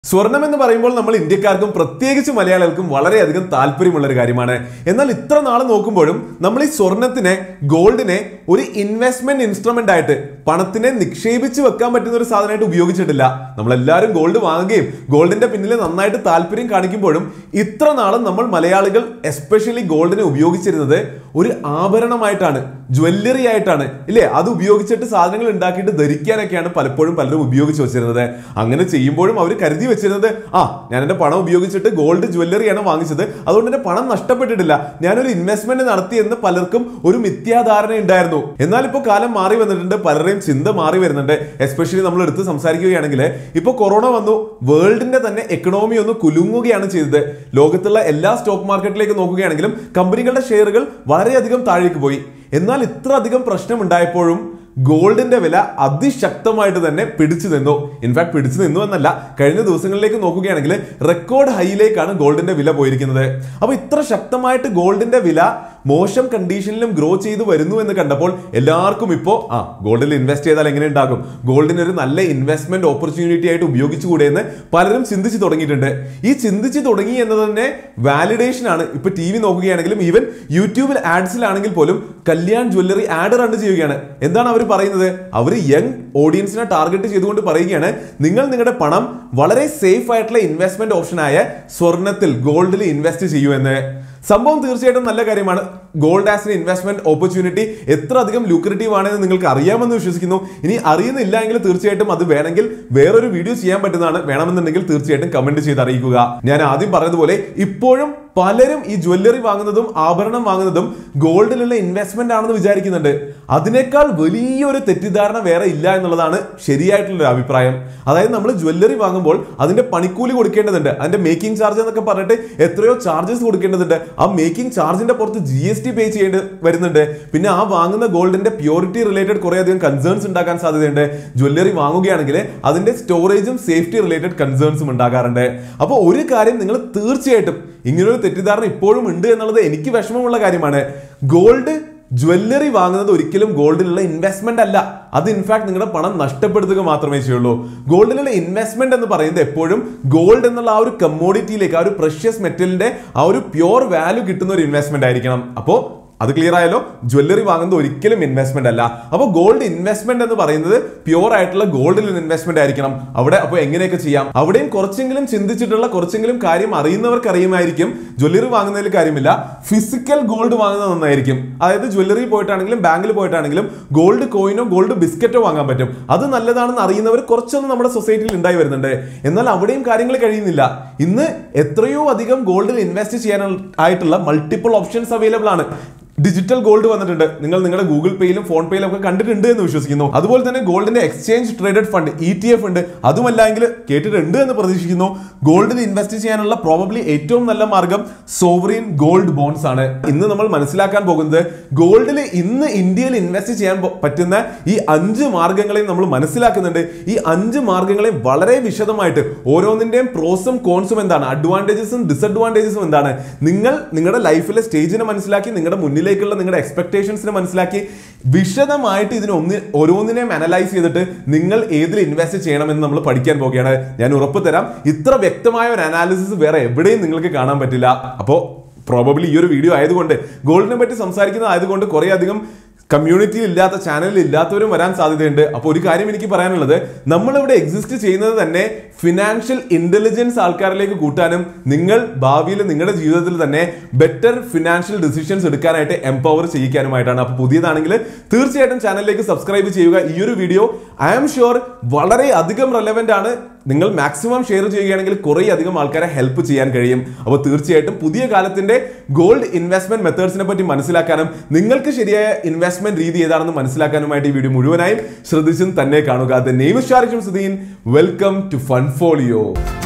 സ്വർണം എന്ന് പറയുമ്പോൾ നമ്മൾ ഇന്ത്യക്കാർക്കും പ്രത്യേകിച്ച് മലയാളികൾക്കും വളരെയധികം താല്പര്യമുള്ള ഒരു കാര്യമാണ് എന്നാൽ ഇത്ര നാൾ നോക്കുമ്പോഴും നമ്മൾ ഈ സ്വർണത്തിനെ ഗോൾഡിനെ ഒരു ഇൻവെസ്റ്റ്മെന്റ് ഇൻസ്ട്രുമെന്റ് ആയിട്ട് പണത്തിനെ നിക്ഷേപിച്ച് വെക്കാൻ പറ്റുന്ന ഒരു സാധനമായിട്ട് ഉപയോഗിച്ചിട്ടില്ല നമ്മളെല്ലാവരും ഗോൾഡ് വാങ്ങുകയും ഗോൾഡിന്റെ പിന്നിൽ നന്നായിട്ട് താല്പര്യം കാണിക്കുമ്പോഴും ഇത്ര നാളും നമ്മൾ മലയാളികൾ എസ്പെഷ്യലി ഗോൾഡിനെ ഉപയോഗിച്ചിരുന്നത് ഒരു ആഭരണമായിട്ടാണ് ജ്വല്ലറി ആയിട്ടാണ് ഇല്ലേ അത് ഉപയോഗിച്ചിട്ട് സാധനങ്ങൾ ഉണ്ടാക്കിയിട്ട് ധരിക്കാനൊക്കെയാണ് പലപ്പോഴും പലരും ഉപയോഗിച്ച് വെച്ചിരുന്നത് അങ്ങനെ ചെയ്യുമ്പോഴും അവർ കരുതി വെച്ചിരുന്നത് ആ ഞാൻ എന്റെ പണം ഉപയോഗിച്ചിട്ട് ഗോൾഡ് ജ്വല്ലറിയാണ് വാങ്ങിച്ചത് അതുകൊണ്ട് എന്റെ പണം നഷ്ടപ്പെട്ടിട്ടില്ല ഞാനൊരു ഇൻവെസ്റ്റ്മെന്റ് നടത്തി എന്ന് പലർക്കും ഒരു മിഥ്യാധാരണ ഉണ്ടായിരുന്നു എന്നാൽ ഇപ്പോൾ കാലം മാറി വന്നിട്ടുണ്ട് പലരുടെയും ചിന്ത മാറി വരുന്നുണ്ട് എസ്പെഷ്യലി നമ്മൾ എടുത്ത് സംസാരിക്കുകയാണെങ്കിൽ ഇപ്പോൾ കൊറോണ വന്നു വേൾഡിന്റെ തന്നെ എക്കണോമി ഒന്ന് കുലുങ്ങുകയാണ് ചെയ്തത് ലോകത്തുള്ള എല്ലാ സ്റ്റോക്ക് മാർക്കറ്റിലേക്ക് നോക്കുകയാണെങ്കിലും കമ്പനികളുടെ ഷെയറുകൾ വളരെയധികം താഴേക്ക് പോയി എന്നാൽ ഇത്ര അധികം പ്രശ്നം ഉണ്ടായപ്പോഴും ഗോൾഡിന്റെ വില അതിശക്തമായിട്ട് തന്നെ പിടിച്ചു നിന്നു ഇൻഫാക്ട് പിടിച്ചു നിന്നു എന്നല്ല കഴിഞ്ഞ ദിവസങ്ങളിലേക്ക് നോക്കുകയാണെങ്കിൽ റെക്കോർഡ് ഹൈയിലേക്കാണ് ഗോൾഡിന്റെ വില പോയിരിക്കുന്നത് അപ്പൊ ഇത്ര ശക്തമായിട്ട് ഗോൾഡിന്റെ വില മോശം കണ്ടീഷനിലും ഗ്രോ ചെയ്തു വരുന്നു എന്ന് കണ്ടപ്പോൾ എല്ലാവർക്കും ഇപ്പോൾ ആ ഗോൾഡിൽ ഇൻവെസ്റ്റ് ചെയ്താൽ എങ്ങനെ ഉണ്ടാകും ഗോൾഡിന് ഒരു നല്ല ഇൻവെസ്റ്റ്മെന്റ് ഓപ്പർച്യൂണിറ്റി ആയിട്ട് ഉപയോഗിച്ചുകൂടെ എന്ന് പലരും ചിന്തിച്ചു തുടങ്ങിയിട്ടുണ്ട് ഈ ചിന്തിച്ചു തുടങ്ങി എന്നത് തന്നെ വാലിഡേഷൻ ആണ് ഇപ്പൊ ടി വി നോക്കുകയാണെങ്കിലും ഈവൻ യൂട്യൂബിൽ ആഡ്സിലാണെങ്കിൽ പോലും കല്യാൺ ജ്വല്ലറി ആഡ് റൺ ചെയ്യുകയാണ് എന്താണ് അവർ പറയുന്നത് അവർ യങ് ഓഡിയൻസിനെ ടാർഗറ്റ് ചെയ്തുകൊണ്ട് പറയുകയാണ് നിങ്ങൾ നിങ്ങളുടെ പണം വളരെ സേഫ് ആയിട്ടുള്ള ഇൻവെസ്റ്റ്മെന്റ് ഓപ്ഷനായ സ്വർണത്തിൽ ഗോൾഡിൽ ഇൻവെസ്റ്റ് ചെയ്യൂ എന്ന് സംഭവം തീർച്ചയായിട്ടും നല്ല കാര്യമാണ് gold as an investment opportunity എത്ര അധികം ലൂക്രേറ്റീവ് ആണെന്ന് നിങ്ങൾക്ക് അറിയാമെന്ന് വിശ്വസിക്കുന്നു ഇനി അറിയുന്നില്ല എങ്കിൽ തീർച്ചയായിട്ടും അത് വേണമെങ്കിൽ വേറൊരു വീഡിയോ ചെയ്യാൻ പറ്റുന്നതാണ് വേണമെന്നുണ്ടെങ്കിൽ തീർച്ചയായിട്ടും കമന്റ് ചെയ്ത് അറിയിക്കുക ഞാൻ ആദ്യം പറഞ്ഞതുപോലെ ഇപ്പോഴും പലരും ഈ ജ്വല്ലറി വാങ്ങുന്നതും ആഭരണം വാങ്ങുന്നതും ഗോൾഡിലുള്ള ഇൻവെസ്റ്റ്മെന്റ് ആണെന്ന് വിചാരിക്കുന്നുണ്ട് അതിനേക്കാൾ വലിയൊരു തെറ്റിദ്ധാരണ വേറെ ഇല്ല എന്നുള്ളതാണ് ശരിയായിട്ടുള്ള ഒരു അഭിപ്രായം അതായത് നമ്മൾ ജ്വല്ലറി വാങ്ങുമ്പോൾ അതിന്റെ പണിക്കൂലി കൊടുക്കേണ്ടതുണ്ട് അതിന്റെ മേക്കിംഗ് ചാർജ് എന്നൊക്കെ പറഞ്ഞിട്ട് എത്രയോ ചാർജസ് കൊടുക്കേണ്ടതുണ്ട് ആ മേക്കിംഗ് ചാർജിന്റെ പുറത്ത് ജി എസ് ടി പേ ചെയ്യേണ്ടി വരുന്നുണ്ട് പിന്നെ ആ വാങ്ങുന്ന ഗോൾഡിന്റെ പ്യൂരിറ്റി റിലേറ്റഡ് കുറെ അധികം കൺസേൺസ് ഉണ്ടാക്കാൻ സാധ്യതയുണ്ട് ജ്വല്ലറി വാങ്ങുകയാണെങ്കിൽ അതിന്റെ സ്റ്റോറേജും സേഫ്റ്റി റിലേറ്റഡ് കൺസേൺസും ഉണ്ടാകാറുണ്ട് അപ്പോൾ ഒരു കാര്യം നിങ്ങൾ തീർച്ചയായിട്ടും ഇങ്ങനൊരു തെറ്റിദ്ധാരണ ഇപ്പോഴും ഉണ്ട് എന്നുള്ളത് എനിക്ക് വിഷമമുള്ള കാര്യമാണ് ഗോൾഡ് ജ്വല്ലറി വാങ്ങുന്നത് ഒരിക്കലും ഗോൾഡിലുള്ള ഇൻവെസ്റ്റ്മെന്റ് അല്ല അത് ഇൻഫാക്ട് നിങ്ങളുടെ പണം നഷ്ടപ്പെടുത്തുക മാത്രമേ ചെയ്യുള്ളൂ ഗോൾഡിലുള്ള ഇൻവെസ്റ്റ്മെന്റ് എന്ന് പറയുന്നത് എപ്പോഴും ഗോൾഡ് എന്നുള്ള ആ ഒരു കമ്മോഡിറ്റിയിലേക്ക് ആ ഒരു പ്രഷ്യസ് മെറ്റലിന്റെ ആ ഒരു പ്യോർ വാല്യൂ കിട്ടുന്ന ഒരു ഇൻവെസ്റ്റ്മെന്റ് ആയിരിക്കണം അപ്പോൾ അത് ക്ലിയർ ആയല്ലോ ജ്വല്ലറി വാങ്ങുന്നത് ഒരിക്കലും ഇൻവെസ്റ്റ്മെന്റ് അല്ല അപ്പോൾ ഗോൾഡ് ഇൻവെസ്റ്റ്മെന്റ് എന്ന് പറയുന്നത് പ്യോർ ആയിട്ടുള്ള ഗോൾഡിൽ ഇൻവെസ്റ്റ്മെന്റ് ആയിരിക്കണം അവിടെ അപ്പോൾ എങ്ങനെയൊക്കെ ചെയ്യാം അവിടെയും കുറച്ചെങ്കിലും ചിന്തിച്ചിട്ടുള്ള കുറച്ചെങ്കിലും കാര്യം അറിയുന്നവർക്ക് അറിയുമായിരിക്കും ജ്വല്ലറി വാങ്ങുന്നതിൽ കാര്യമില്ല ഫിസിക്കൽ ഗോൾഡ് വാങ്ങുന്നത് നന്നായിരിക്കും അതായത് ജ്വല്ലറി പോയിട്ടാണെങ്കിലും ബാങ്കിൽ പോയിട്ടാണെങ്കിലും ഗോൾഡ് കോയിനോ ഗോൾഡ് ബിസ്ക്കറ്റോ വാങ്ങാൻ പറ്റും അത് നല്ലതാണെന്ന് അറിയുന്നവർ കുറച്ചൊന്നും നമ്മുടെ സൊസൈറ്റിയിൽ ഉണ്ടായി വരുന്നുണ്ട് എന്നാൽ അവിടെയും കാര്യങ്ങൾ കഴിയുന്നില്ല ഇന്ന് എത്രയോ അധികം ഗോൾഡിൽ ഇൻവെസ്റ്റ് ചെയ്യാൻ ആയിട്ടുള്ള മൾട്ടിപ്പിൾ ഓപ്ഷൻസ് അവൈലബിൾ ആണ് ഡിജിറ്റൽ ഗോൾഡ് വന്നിട്ടുണ്ട് നിങ്ങൾ നിങ്ങളുടെ ഗൂഗിൾ പേയിലും ഫോൺ പേയിലും ഒക്കെ കണ്ടിട്ടുണ്ട് എന്ന് വിശ്വസിക്കുന്നു അതുപോലെ തന്നെ ഗോൾഡിന്റെ exchange traded fund E T F ഉണ്ട് അതുമല്ലെങ്കിൽ കേട്ടിട്ടുണ്ട് എന്ന് പ്രതീക്ഷിക്കുന്നു ഗോൾഡിൽ ഇൻവെസ്റ്റ് ചെയ്യാനുള്ള പ്രോബബ്ലി ഏറ്റവും നല്ല മാർഗം സോവറിൻ ഗോൾഡ് ബോൺസ് ആണ് ഇന്ന് നമ്മൾ മനസ്സിലാക്കാൻ പോകുന്നത് ഗോൾഡിൽ ഇന്ന് ഇന്ത്യയിൽ ഇൻവെസ്റ്റ് ചെയ്യാൻ പോ- പറ്റുന്ന ഈ അഞ്ച് മാർഗങ്ങളെയും നമ്മൾ മനസ്സിലാക്കുന്നുണ്ട് ഈ അഞ്ച് മാർഗങ്ങളെയും വളരെ വിശദമായിട്ട് ഓരോന്നിന്റെയും പ്രോസും കോൺസും എന്താണ് അഡ്വാൻറ്റേജസും ഡിസഡ്വാൻറ്റേജസും എന്താണ് നിങ്ങൾ നിങ്ങളുടെ ലൈഫിലെ സ്റ്റേജിനെ മനസ്സിലാക്കി നിങ്ങളുടെ മുന്നിലേക്കുള്ള നിങ്ങളുടെ എക്സ്പെക്ടേഷൻസിനെ മനസ്സിലാക്കി വിശദമായിട്ട് ഇതിനെ ഒന്ന് ഓരോന്നിനെയും അനലൈസ് ചെയ്തിട്ട് നിങ്ങൾ ഏതിൽ ഇൻവെസ്റ്റ് ചെയ്യണമെന്ന് നമ്മൾ പഠിക്കാൻ പോവുകയാണ് ഞാൻ ഉറപ്പ് തരാം ഇത്ര വ്യക്തമായ ഒരു അനാലിസിസ് വേറെ എവിടെയും നിങ്ങൾക്ക് കാണാൻ പറ്റില്ല അപ്പോൾ പ്രോബബ്ലി ഈ ഒരു വീഡിയോ ആയതുകൊണ്ട് ഗോൾഡിനെ പറ്റി സംസാരിക്കുന്നത് ആയതുകൊണ്ട് കുറേ അധികം കമ്മ്യൂണിറ്റിയിൽ ഇല്ലാത്ത ചാനലിൽ ഇല്ലാത്തവരും വരാൻ സാധ്യതയുണ്ട് അപ്പോൾ ഒരു കാര്യം എനിക്ക് പറയാനുള്ളത് നമ്മളിവിടെ എക്സിസ്റ്റ് ചെയ്യുന്നത് തന്നെ ഫിനാൻഷ്യൽ ഇന്റലിജൻസ് ആൾക്കാരിലേക്ക് കൂട്ടാനും നിങ്ങൾ ഭാവിയിൽ നിങ്ങളുടെ ജീവിതത്തിൽ തന്നെ ബെറ്റർ ഫിനാൻഷ്യൽ ഡിസിഷൻസ് എടുക്കാനായിട്ട് എംപവർ ചെയ്യിക്കാനുമായിട്ടാണ് അപ്പോൾ പുതിയതാണെങ്കിൽ തീർച്ചയായിട്ടും ചാനലിലേക്ക് സബ്സ്ക്രൈബ് ചെയ്യുക ഈ ഒരു വീഡിയോ ഐ ആം ഷുവർ വളരെ അധികം റെലവെന്റ് ആണ് നിങ്ങൾ മാക്സിമം ഷെയർ ചെയ്യുകയാണെങ്കിൽ കുറേ അധികം ആൾക്കാരെ ഹെൽപ്പ് ചെയ്യാൻ കഴിയും അപ്പോൾ തീർച്ചയായിട്ടും പുതിയ കാലത്തിന്റെ ഗോൾഡ് ഇൻവെസ്റ്റ്മെന്റ് മെത്തേഡ്സിനെ പറ്റി മനസ്സിലാക്കാനും നിങ്ങൾക്ക് ശരിയായ ഇൻവെസ്റ്റ്മെന്റ് രീതി ഏതാണെന്ന് മനസ്സിലാക്കാനുമായിട്ട് ഈ വീഡിയോ മുഴുവനായും ശ്രദ്ധിച്ചും തന്നെ കാണുക ദ നെയിം ഷാരിഖും സുദീൻ വെൽക്കം ടു ഫൺഫോളിയോ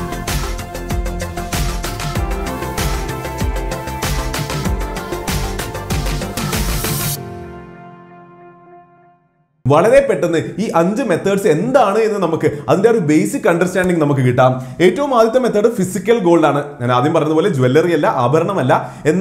വളരെ പെട്ടെന്ന് ഈ അഞ്ച് മെത്തേഡ്സ് എന്താണ് എന്ന് നമുക്ക് അതിന്റെ ഒരു ബേസിക് അണ്ടർസ്റ്റാൻഡിങ് നമുക്ക് കിട്ടാം ഏറ്റവും ആദ്യത്തെ മെത്തേഡ് ഫിസിക്കൽ ഗോൾഡ് ആണ് ഞാൻ ആദ്യം പറഞ്ഞതുപോലെ ജ്വല്ലറി അല്ല ആഭരണമല്ല എന്നാൽ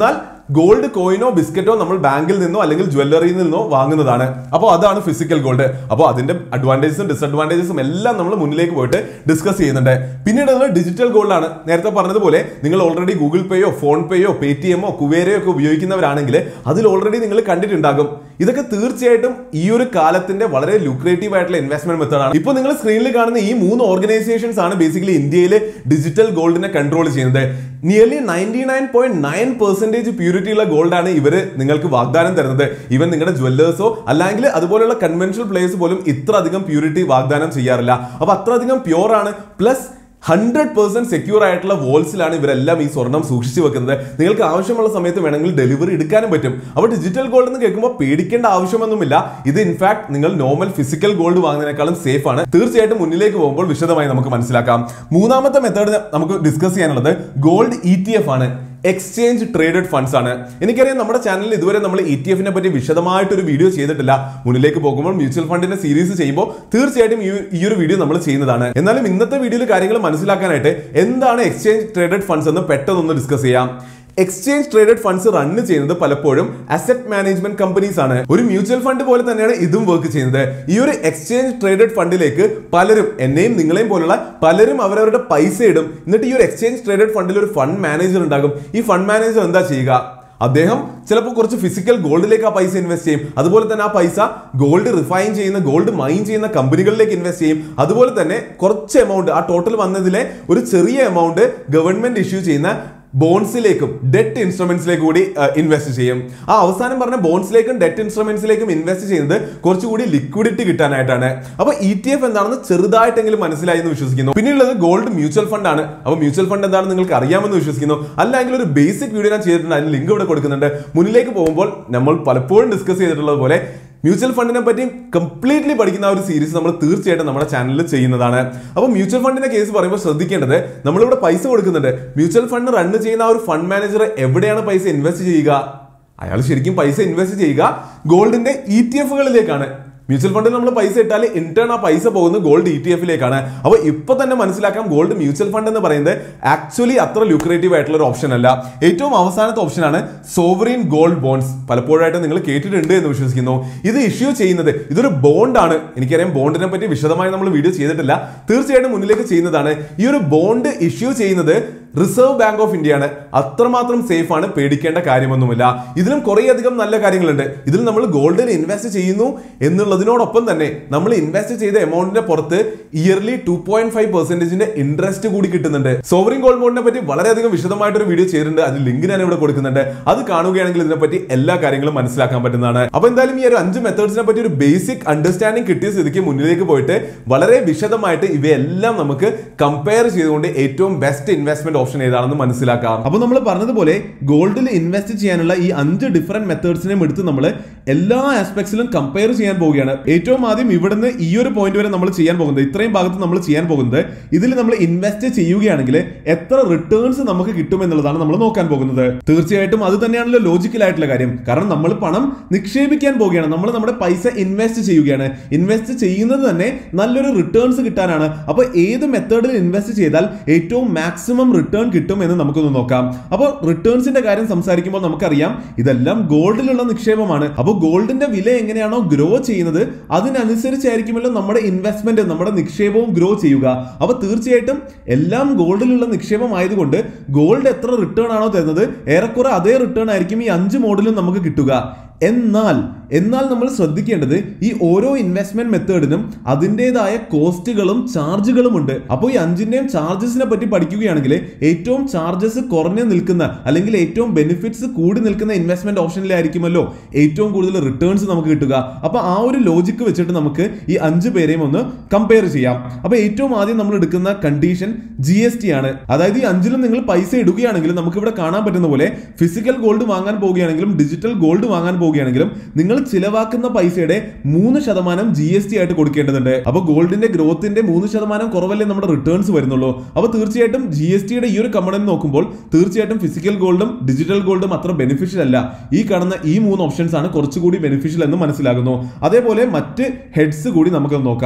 ഗോൾഡ് കോയിനോ ബിസ്ക്കറ്റോ നമ്മൾ ബാങ്കിൽ നിന്നോ അല്ലെങ്കിൽ ജ്വല്ലറിയിൽ നിന്നോ വാങ്ങുന്നതാണ് അപ്പോൾ അതാണ് ഫിസിക്കൽ ഗോൾഡ് അപ്പോൾ അതിന്റെ അഡ്വാൻറ്റേജസും ഡിസഡ്വാൻറ്റേജസും എല്ലാം നമ്മൾ മുന്നിലേക്ക് പോയിട്ട് ഡിസ്കസ് ചെയ്യുന്നുണ്ട് പിന്നീട് ഉള്ളത് ഡിജിറ്റൽ ഗോൾഡ് ആണ് നേരത്തെ പറഞ്ഞതുപോലെ നിങ്ങൾ ഓൾറെഡി ഗൂഗിൾ പേയോ ഫോൺ പേയോ പേ ടി എമ്മോ കുവേരയോ ഒക്കെ ഉപയോഗിക്കുന്നവരാണെങ്കിൽ അതിൽ ഓൾറെഡി നിങ്ങൾ കണ്ടിട്ടുണ്ടാകും ഇതൊക്കെ തീർച്ചയായിട്ടും ഈ ഒരു കാലത്തിന്റെ വളരെ ലുക്രേറ്റീവ് ആയിട്ടുള്ള ഇൻവെസ്റ്റ്മെന്റ് മെത്തേഡാണ് ഇപ്പോൾ നിങ്ങൾ സ്ക്രീനിൽ കാണുന്ന ഈ മൂന്ന് ഓർഗനൈസേഷൻസ് ആണ് ബേസിക്കലി ഇന്ത്യയിൽ ഡിജിറ്റൽ ഗോൾഡിനെ കൺട്രോൾ ചെയ്യുന്നത് nearly ninety nine point nine percentage purity ഉള്ള ഗോൾഡാണ് ഇവർ നിങ്ങൾക്ക് വാഗ്ദാനം തരുന്നത് ഈവൻ നിങ്ങളുടെ ജ്വല്ലേഴ്സോ അല്ലെങ്കിൽ അതുപോലെയുള്ള കൺവെൻഷണൽ പ്ലേയേഴ്സ് പോലും ഇത്ര അധികം പ്യൂരിറ്റി വാഗ്ദാനം ചെയ്യാറില്ല അപ്പൊ അത്ര അധികം പ്യൂർ ആണ് പ്ലസ് ഹൺഡ്രഡ് പെർസെന്റ് സെക്യൂർ ആയിട്ടുള്ള വോൾസിലാണ് ഇവരെല്ലാം ഈ സ്വർണം സൂക്ഷിച്ചു വെക്കുന്നത് നിങ്ങൾക്ക് ആവശ്യമുള്ള സമയത്ത് വേണമെങ്കിൽ ഡെലിവറി എടുക്കാനും പറ്റും അപ്പോൾ ഡിജിറ്റൽ ഗോൾഡ് എന്ന് കേൾക്കുമ്പോൾ പേടിക്കേണ്ട ആവശ്യമൊന്നുമില്ല ഇത് ഇൻഫാക്ട് നിങ്ങൾ നോർമൽ ഫിസിക്കൽ ഗോൾഡ് വാങ്ങുന്നതിനേക്കാളും സേഫ് ആണ് തീർച്ചയായിട്ടും മുന്നിലേക്ക് പോകുമ്പോൾ വിശദമായി നമുക്ക് മനസ്സിലാക്കാം മൂന്നാമത്തെ മെത്തേഡ് നമുക്ക് ഡിസ്കസ് ചെയ്യാനുള്ളത് ഗോൾഡ് ഇ ടി എഫ് ആണ് എക്സ്ചേഞ്ച് ട്രേഡഡ് ഫണ്ട്സ് ആണ് എനിക്കറിയാം നമ്മുടെ ചാനലിൽ ഇതുവരെ നമ്മൾ ഇ ടി എഫിനെ പറ്റി വിശദമായിട്ട് ഒരു വീഡിയോ ചെയ്തിട്ടില്ല മുന്നിലേക്ക് പോകുമ്പോൾ മ്യൂച്വൽ ഫണ്ടിന്റെ സീരീസ് ചെയ്യുമ്പോൾ തീർച്ചയായിട്ടും ഈ ഈ ഒരു വീഡിയോ നമ്മൾ ചെയ്യുന്നതാണ് എന്നാലും ഇന്നത്തെ വീഡിയോയിൽ കാര്യങ്ങൾ മനസ്സിലാക്കാനായിട്ട് എന്താണ് എക്സ്ചേഞ്ച് ട്രേഡഡ് ഫണ്ട്സ് എന്ന് പെട്ടെന്നൊന്ന് ഡിസ്കസ് ചെയ്യാം എക്സ്ചേഞ്ച് ട്രേഡഡ് ഫണ്ട്സ് റൺ ചെയ്യുന്നത് പലപ്പോഴും അസറ്റ് മാനേജ്മെന്റ് കമ്പനീസ് ആണ് ഒരു മ്യൂച്വൽ ഫണ്ട് പോലെ തന്നെയാണ് ഇതും വർക്ക് ചെയ്യുന്നത് ഈ ഒരു എക്സ്ചേഞ്ച് ട്രേഡഡ് ഫണ്ടിലേക്ക് പലരും എന്നെയും നിങ്ങളെയും പോലുള്ള പലരും അവരവരുടെ പൈസ ഇടും എന്നിട്ട് ഈ ഒരു എക്സ്ചേഞ്ച് ട്രേഡഡ് ഫണ്ടിൽ ഒരു ഫണ്ട് മാനേജർ ഉണ്ടാകും ഈ ഫണ്ട് മാനേജർ എന്താ ചെയ്യുക അദ്ദേഹം ചിലപ്പോൾ കുറച്ച് ഫിസിക്കൽ ഗോൾഡിലേക്ക് ആ പൈസ ഇൻവെസ്റ്റ് ചെയ്യും അതുപോലെ തന്നെ ആ പൈസ ഗോൾഡ് റിഫൈൻ ചെയ്യുന്ന ഗോൾഡ് മൈൻ ചെയ്യുന്ന കമ്പനികളിലേക്ക് ഇൻവെസ്റ്റ് ചെയ്യും അതുപോലെ തന്നെ കുറച്ച് എമൗണ്ട് ആ ടോട്ടൽ വന്നതിലെ ഒരു ചെറിയ എമൗണ്ട് ഗവൺമെന്റ് ഇഷ്യൂ ചെയ്യുന്ന ബോൺസിലേക്കും ഡെറ്റ് ഇൻസ്ട്രുമെന്റ്സിലേക്കും കൂടി ഇൻവെസ്റ്റ് ചെയ്യും ആ അവസാനം പറഞ്ഞ ബോൺസിലേക്കും ഡെറ്റ് ഇൻസ്ട്രുമെന്റ്സിലേക്കും ഇൻവെസ്റ്റ് ചെയ്യുന്നത് കുറച്ചുകൂടി ലിക്വിഡിറ്റി കിട്ടാനായിട്ടാണ് അപ്പൊ ഇ ടി എഫ് എന്താണെന്ന് ചെറുതായിട്ടെങ്കിലും മനസ്സിലായി എന്ന് വിശ്വസിക്കുന്നു പിന്നെയുള്ളത് ഗോൾഡ് മ്യൂച്വൽ ഫണ്ട് ആണ് അപ്പൊ മ്യൂച്വൽ ഫണ്ട് എന്താണെന്ന് നിങ്ങൾക്ക് അറിയാമെന്ന് വിശ്വസിക്കുന്നു അല്ലെങ്കിൽ ഒരു ബേസിക് വീഡിയോ ഞാൻ ചെയ്തിട്ടുണ്ട് അതിന് ലിങ്ക് ഇവിടെ കൊടുക്കുന്നുണ്ട് മുന്നിലേക്ക് പോകുമ്പോൾ നമ്മൾ പലപ്പോഴും ഡിസ്കസ് ചെയ്തിട്ടുള്ളത് പോലെ മ്യൂച്വൽ ഫണ്ടിനെ പറ്റി കംപ്ലീറ്റ്ലി പഠിക്കുന്ന ആ ഒരു സീരീസ് നമ്മൾ തീർച്ചയായിട്ടും നമ്മുടെ ചാനലിൽ ചെയ്യുന്നതാണ് അപ്പോൾ മ്യൂച്വൽ ഫണ്ടിന്റെ കേസ് പറയുമ്പോൾ ശ്രദ്ധിക്കേണ്ടത് നമ്മളിവിടെ പൈസ കൊടുക്കുന്നുണ്ട് മ്യൂച്വൽ ഫണ്ട് റൺ ചെയ്യുന്ന ആ ഒരു ഫണ്ട് മാനേജർ എവിടെയാണ് പൈസ ഇൻവെസ്റ്റ് ചെയ്യുക അയാൾ ശരിക്കും പൈസ ഇൻവെസ്റ്റ് ചെയ്യുക ഗോൾഡിന്റെ ഇ ടി എഫുകളിലേക്കാണ് മ്യൂച്വൽ ഫണ്ടിൽ നമ്മൾ പൈസ ഇട്ടാൽ ഇന്റേൺ ആ പൈസ പോകുന്നത് ഗോൾഡ് ഇ ടി എഫിലേക്കാണ് അപ്പോൾ ഇപ്പൊ തന്നെ മനസ്സിലാക്കാം ഗോൾഡ് മ്യൂച്വൽ ഫണ്ട് എന്ന് പറയുന്നത് ആക്ച്വലി അത്ര ലുക്രേറ്റീവ് ആയിട്ടുള്ള ഒരു ഓപ്ഷൻ അല്ല ഏറ്റവും അവസാനത്തെ ഓപ്ഷനാണ് സോവറിൻ ഗോൾഡ് ബോൺസ് പലപ്പോഴായിട്ട് നിങ്ങൾ കേട്ടിട്ടുണ്ട് എന്ന് വിശ്വസിക്കുന്നു ഇത് ഇഷ്യൂ ചെയ്യുന്നത് ഇതൊരു ബോണ്ടാണ് എനിക്കറിയാം ബോണ്ടിനെ പറ്റി വിശദമായി നമ്മൾ വീഡിയോ ചെയ്തിട്ടില്ല തീർച്ചയായിട്ടും മുന്നിലേക്ക് ചെയ്യുന്നതാണ് ഈ ഒരു ബോണ്ട് ഇഷ്യൂ ചെയ്യുന്നത് റിസർവ് ബാങ്ക് ഓഫ് ഇന്ത്യ ആണ് അത്രമാത്രം സേഫ് ആണ് പേടിക്കേണ്ട കാര്യമൊന്നുമില്ല ഇതിലും കുറേയധികം നല്ല കാര്യങ്ങളുണ്ട് ഇതിൽ നമ്മൾ ഗോൾഡിൽ ഇൻവെസ്റ്റ് ചെയ്യുന്നു എന്നുള്ളതിനോടൊപ്പം തന്നെ നമ്മൾ ഇൻവെസ്റ്റ് ചെയ്ത എമൗണ്ടിന്റെ പുറത്ത് ഇയർലി ടു പോയിന്റ് ഫൈവ് പെർസെന്റേജിന്റെ ഇൻട്രസ്റ്റ് കൂടി കിട്ടുന്നുണ്ട് സോവറിൻ ഗോൾഡ് ബോണ്ടിനെ പറ്റി വളരെയധികം വിശദമായിട്ടൊരു വീഡിയോ ചെയ്തിട്ടുണ്ട് അതിൽ ലിങ്ക് ഞാൻ ഇവിടെ കൊടുക്കുന്നുണ്ട് അത് കാണുകയാണെങ്കിൽ ഇതിനെപ്പറ്റി എല്ലാ കാര്യങ്ങളും മനസ്സിലാക്കാൻ പറ്റുന്നതാണ് അപ്പൊ എന്തായാലും ഈ ഒരു അഞ്ച് മെത്തേഡ്സിനെ പറ്റി ഒരു ബേസിക് അണ്ടർസ്റ്റാൻഡിംഗ് കിട്ടിയ സ്ഥിതിക്ക് മുന്നിലേക്ക് പോയിട്ട് വളരെ വിശദമായിട്ട് ഇവയെല്ലാം നമുക്ക് കമ്പയർ ചെയ്തുകൊണ്ട് ഏറ്റവും ബെസ്റ്റ് ഇൻവെസ്റ്റ്മെന്റ് ഓപ്ഷൻ ഏതാണെന്ന് മനസ്സിലാക്കാം അപ്പോൾ നമ്മൾ പറഞ്ഞതുപോലെ ഗോൾഡിൽ ഇൻവെസ്റ്റ് ചെയ്യാനുള്ള ഈ അഞ്ച് ഡിഫറെന്റ് മെത്തേഡ്സിനെയും എടുത്ത് നമ്മൾ എല്ലാ ആസ്പെക്ട്സിലും കമ്പയർ ചെയ്യാൻ പോവുകയാണ് ഏറ്റവും ആദ്യം ഇവിടുന്ന് ഈ ഒരു പോയിന്റ് വരെ നമ്മൾ ചെയ്യാൻ പോകുന്നത് ഇത്രയും ഭാഗത്ത് നമ്മൾ ചെയ്യാൻ പോകുന്നത് ഇതിൽ നമ്മൾ ഇൻവെസ്റ്റ് ചെയ്യുകയാണെങ്കിൽ എത്ര റിട്ടേൺസ് നമുക്ക് കിട്ടും എന്നുള്ളതാണ് നമ്മൾ നോക്കാൻ പോകുന്നത് തീർച്ചയായിട്ടും അത് തന്നെയാണല്ലോ ലോജിക്കൽ ആയിട്ടുള്ള കാര്യം കാരണം നമ്മൾ പണം നിക്ഷേപിക്കാൻ പോവുകയാണ് നമ്മൾ നമ്മുടെ പൈസ ഇൻവെസ്റ്റ് ചെയ്യുകയാണ് ഇൻവെസ്റ്റ് ചെയ്യുന്നത് തന്നെ നല്ലൊരു റിട്ടേൺസ് കിട്ടാനാണ് അപ്പോൾ ഏത് മെത്തേഡിൽ ഇൻവെസ്റ്റ് ചെയ്താൽ ഏറ്റവും മാക്സിമം റിട്ടേൺ കിട്ടും എന്ന് നമുക്കൊന്ന് നോക്കാം അപ്പോൾ റിട്ടേൺസിന്റെ കാര്യം സംസാരിക്കുമ്പോൾ നമുക്കറിയാം ഇതെല്ലാം ഗോൾഡിലുള്ള നിക്ഷേപമാണ് അപ്പോൾ ഗോൾഡിന്റെ വില എങ്ങനെയാണോ ഗ്രോ ചെയ്യുന്നത് അതിനനുസരിച്ചായിരിക്കുമല്ലോ നമ്മുടെ ഇൻവെസ്റ്റ്മെന്റ് നമ്മുടെ നിക്ഷേപവും ഗ്രോ ചെയ്യുക അപ്പോൾ തീർച്ചയായിട്ടും എല്ലാം ഗോൾഡിലുള്ള നിക്ഷേപം ആയതുകൊണ്ട് ഗോൾഡ് എത്ര റിട്ടേൺ ആണോ തരുന്നത് ഏറെക്കുറെ അതേ റിട്ടേൺ ആയിരിക്കും ഈ അഞ്ച് മോഡലും നമുക്ക് കിട്ടുക എന്നാൽ എന്നാൽ നമ്മൾ ശ്രദ്ധിക്കേണ്ടത് ഈ ഓരോ ഇൻവെസ്റ്റ്മെന്റ് മെത്തേഡിനും അതിൻ്റെതായ കോസ്റ്റുകളും ചാർജുകളും ഉണ്ട് അപ്പോൾ ഈ അഞ്ചിന്റെയും ചാർജസിനെ പറ്റി പഠിക്കുകയാണെങ്കിൽ ഏറ്റവും ചാർജസ് കുറഞ്ഞു നിൽക്കുന്ന അല്ലെങ്കിൽ ഏറ്റവും ബെനിഫിറ്റ്സ് കൂടി നിൽക്കുന്ന ഇൻവെസ്റ്റ്മെന്റ് ഓപ്ഷനിലായിരിക്കുമല്ലോ ഏറ്റവും കൂടുതൽ റിട്ടേൺസ് നമുക്ക് കിട്ടുക അപ്പോൾ ആ ഒരു ലോജിക്ക് വെച്ചിട്ട് നമുക്ക് ഈ അഞ്ച് പേരെയും ഒന്ന് കമ്പയർ ചെയ്യാം അപ്പോൾ ഏറ്റവും ആദ്യം നമ്മൾ എടുക്കുന്ന കണ്ടീഷൻ ജി എസ് ടി ആണ് അതായത് ഈ അഞ്ചിലും നിങ്ങൾ പൈസ ഇടുകയാണെങ്കിൽ നമുക്ക് ഇവിടെ കാണാൻ പറ്റുന്ന പോലെ ഫിസിക്കൽ ഗോൾഡ് വാങ്ങാൻ പോവുകയാണെങ്കിലും ഡിജിറ്റൽ ഗോൾഡ് വാങ്ങാൻ പോവുകയാണെങ്കിലും നിങ്ങൾ ചിലവാക്കുന്ന പൈസയുടെ മൂന്ന് ശതമാനം ജി എസ് ടി ആയിട്ട് കൊടുക്കേണ്ടതുണ്ട് അപ്പോൾ ഗോൾഡിന്റെ ഗ്രോത്തിന്റെ മൂന്ന് ശതമാനം കുറവല്ലേ നമ്മുടെ റിട്ടേൺസ് വരുന്നുള്ളൂ അപ്പോൾ തീർച്ചയായിട്ടും ജി എസ് ടിയുടെ ഈ ഒരു കമ്പണൻ നോക്കുമ്പോൾ തീർച്ചയായിട്ടും ഫിസിക്കൽ ഗോൾഡും ഡിജിറ്റൽ ഗോൾഡും അത്ര ബെനിഫിഷ്യൽ അല്ല ഈ കാണുന്ന ഈ മൂന്ന് ഓപ്ഷൻസ് ആണ് കുറച്ചുകൂടി ബെനിഫിഷ്യൽ എന്ന് മനസ്സിലാകുന്നു അതേപോലെ മറ്റ് ഹെഡ്സ് കൂടി നമുക്ക് നോക്കാം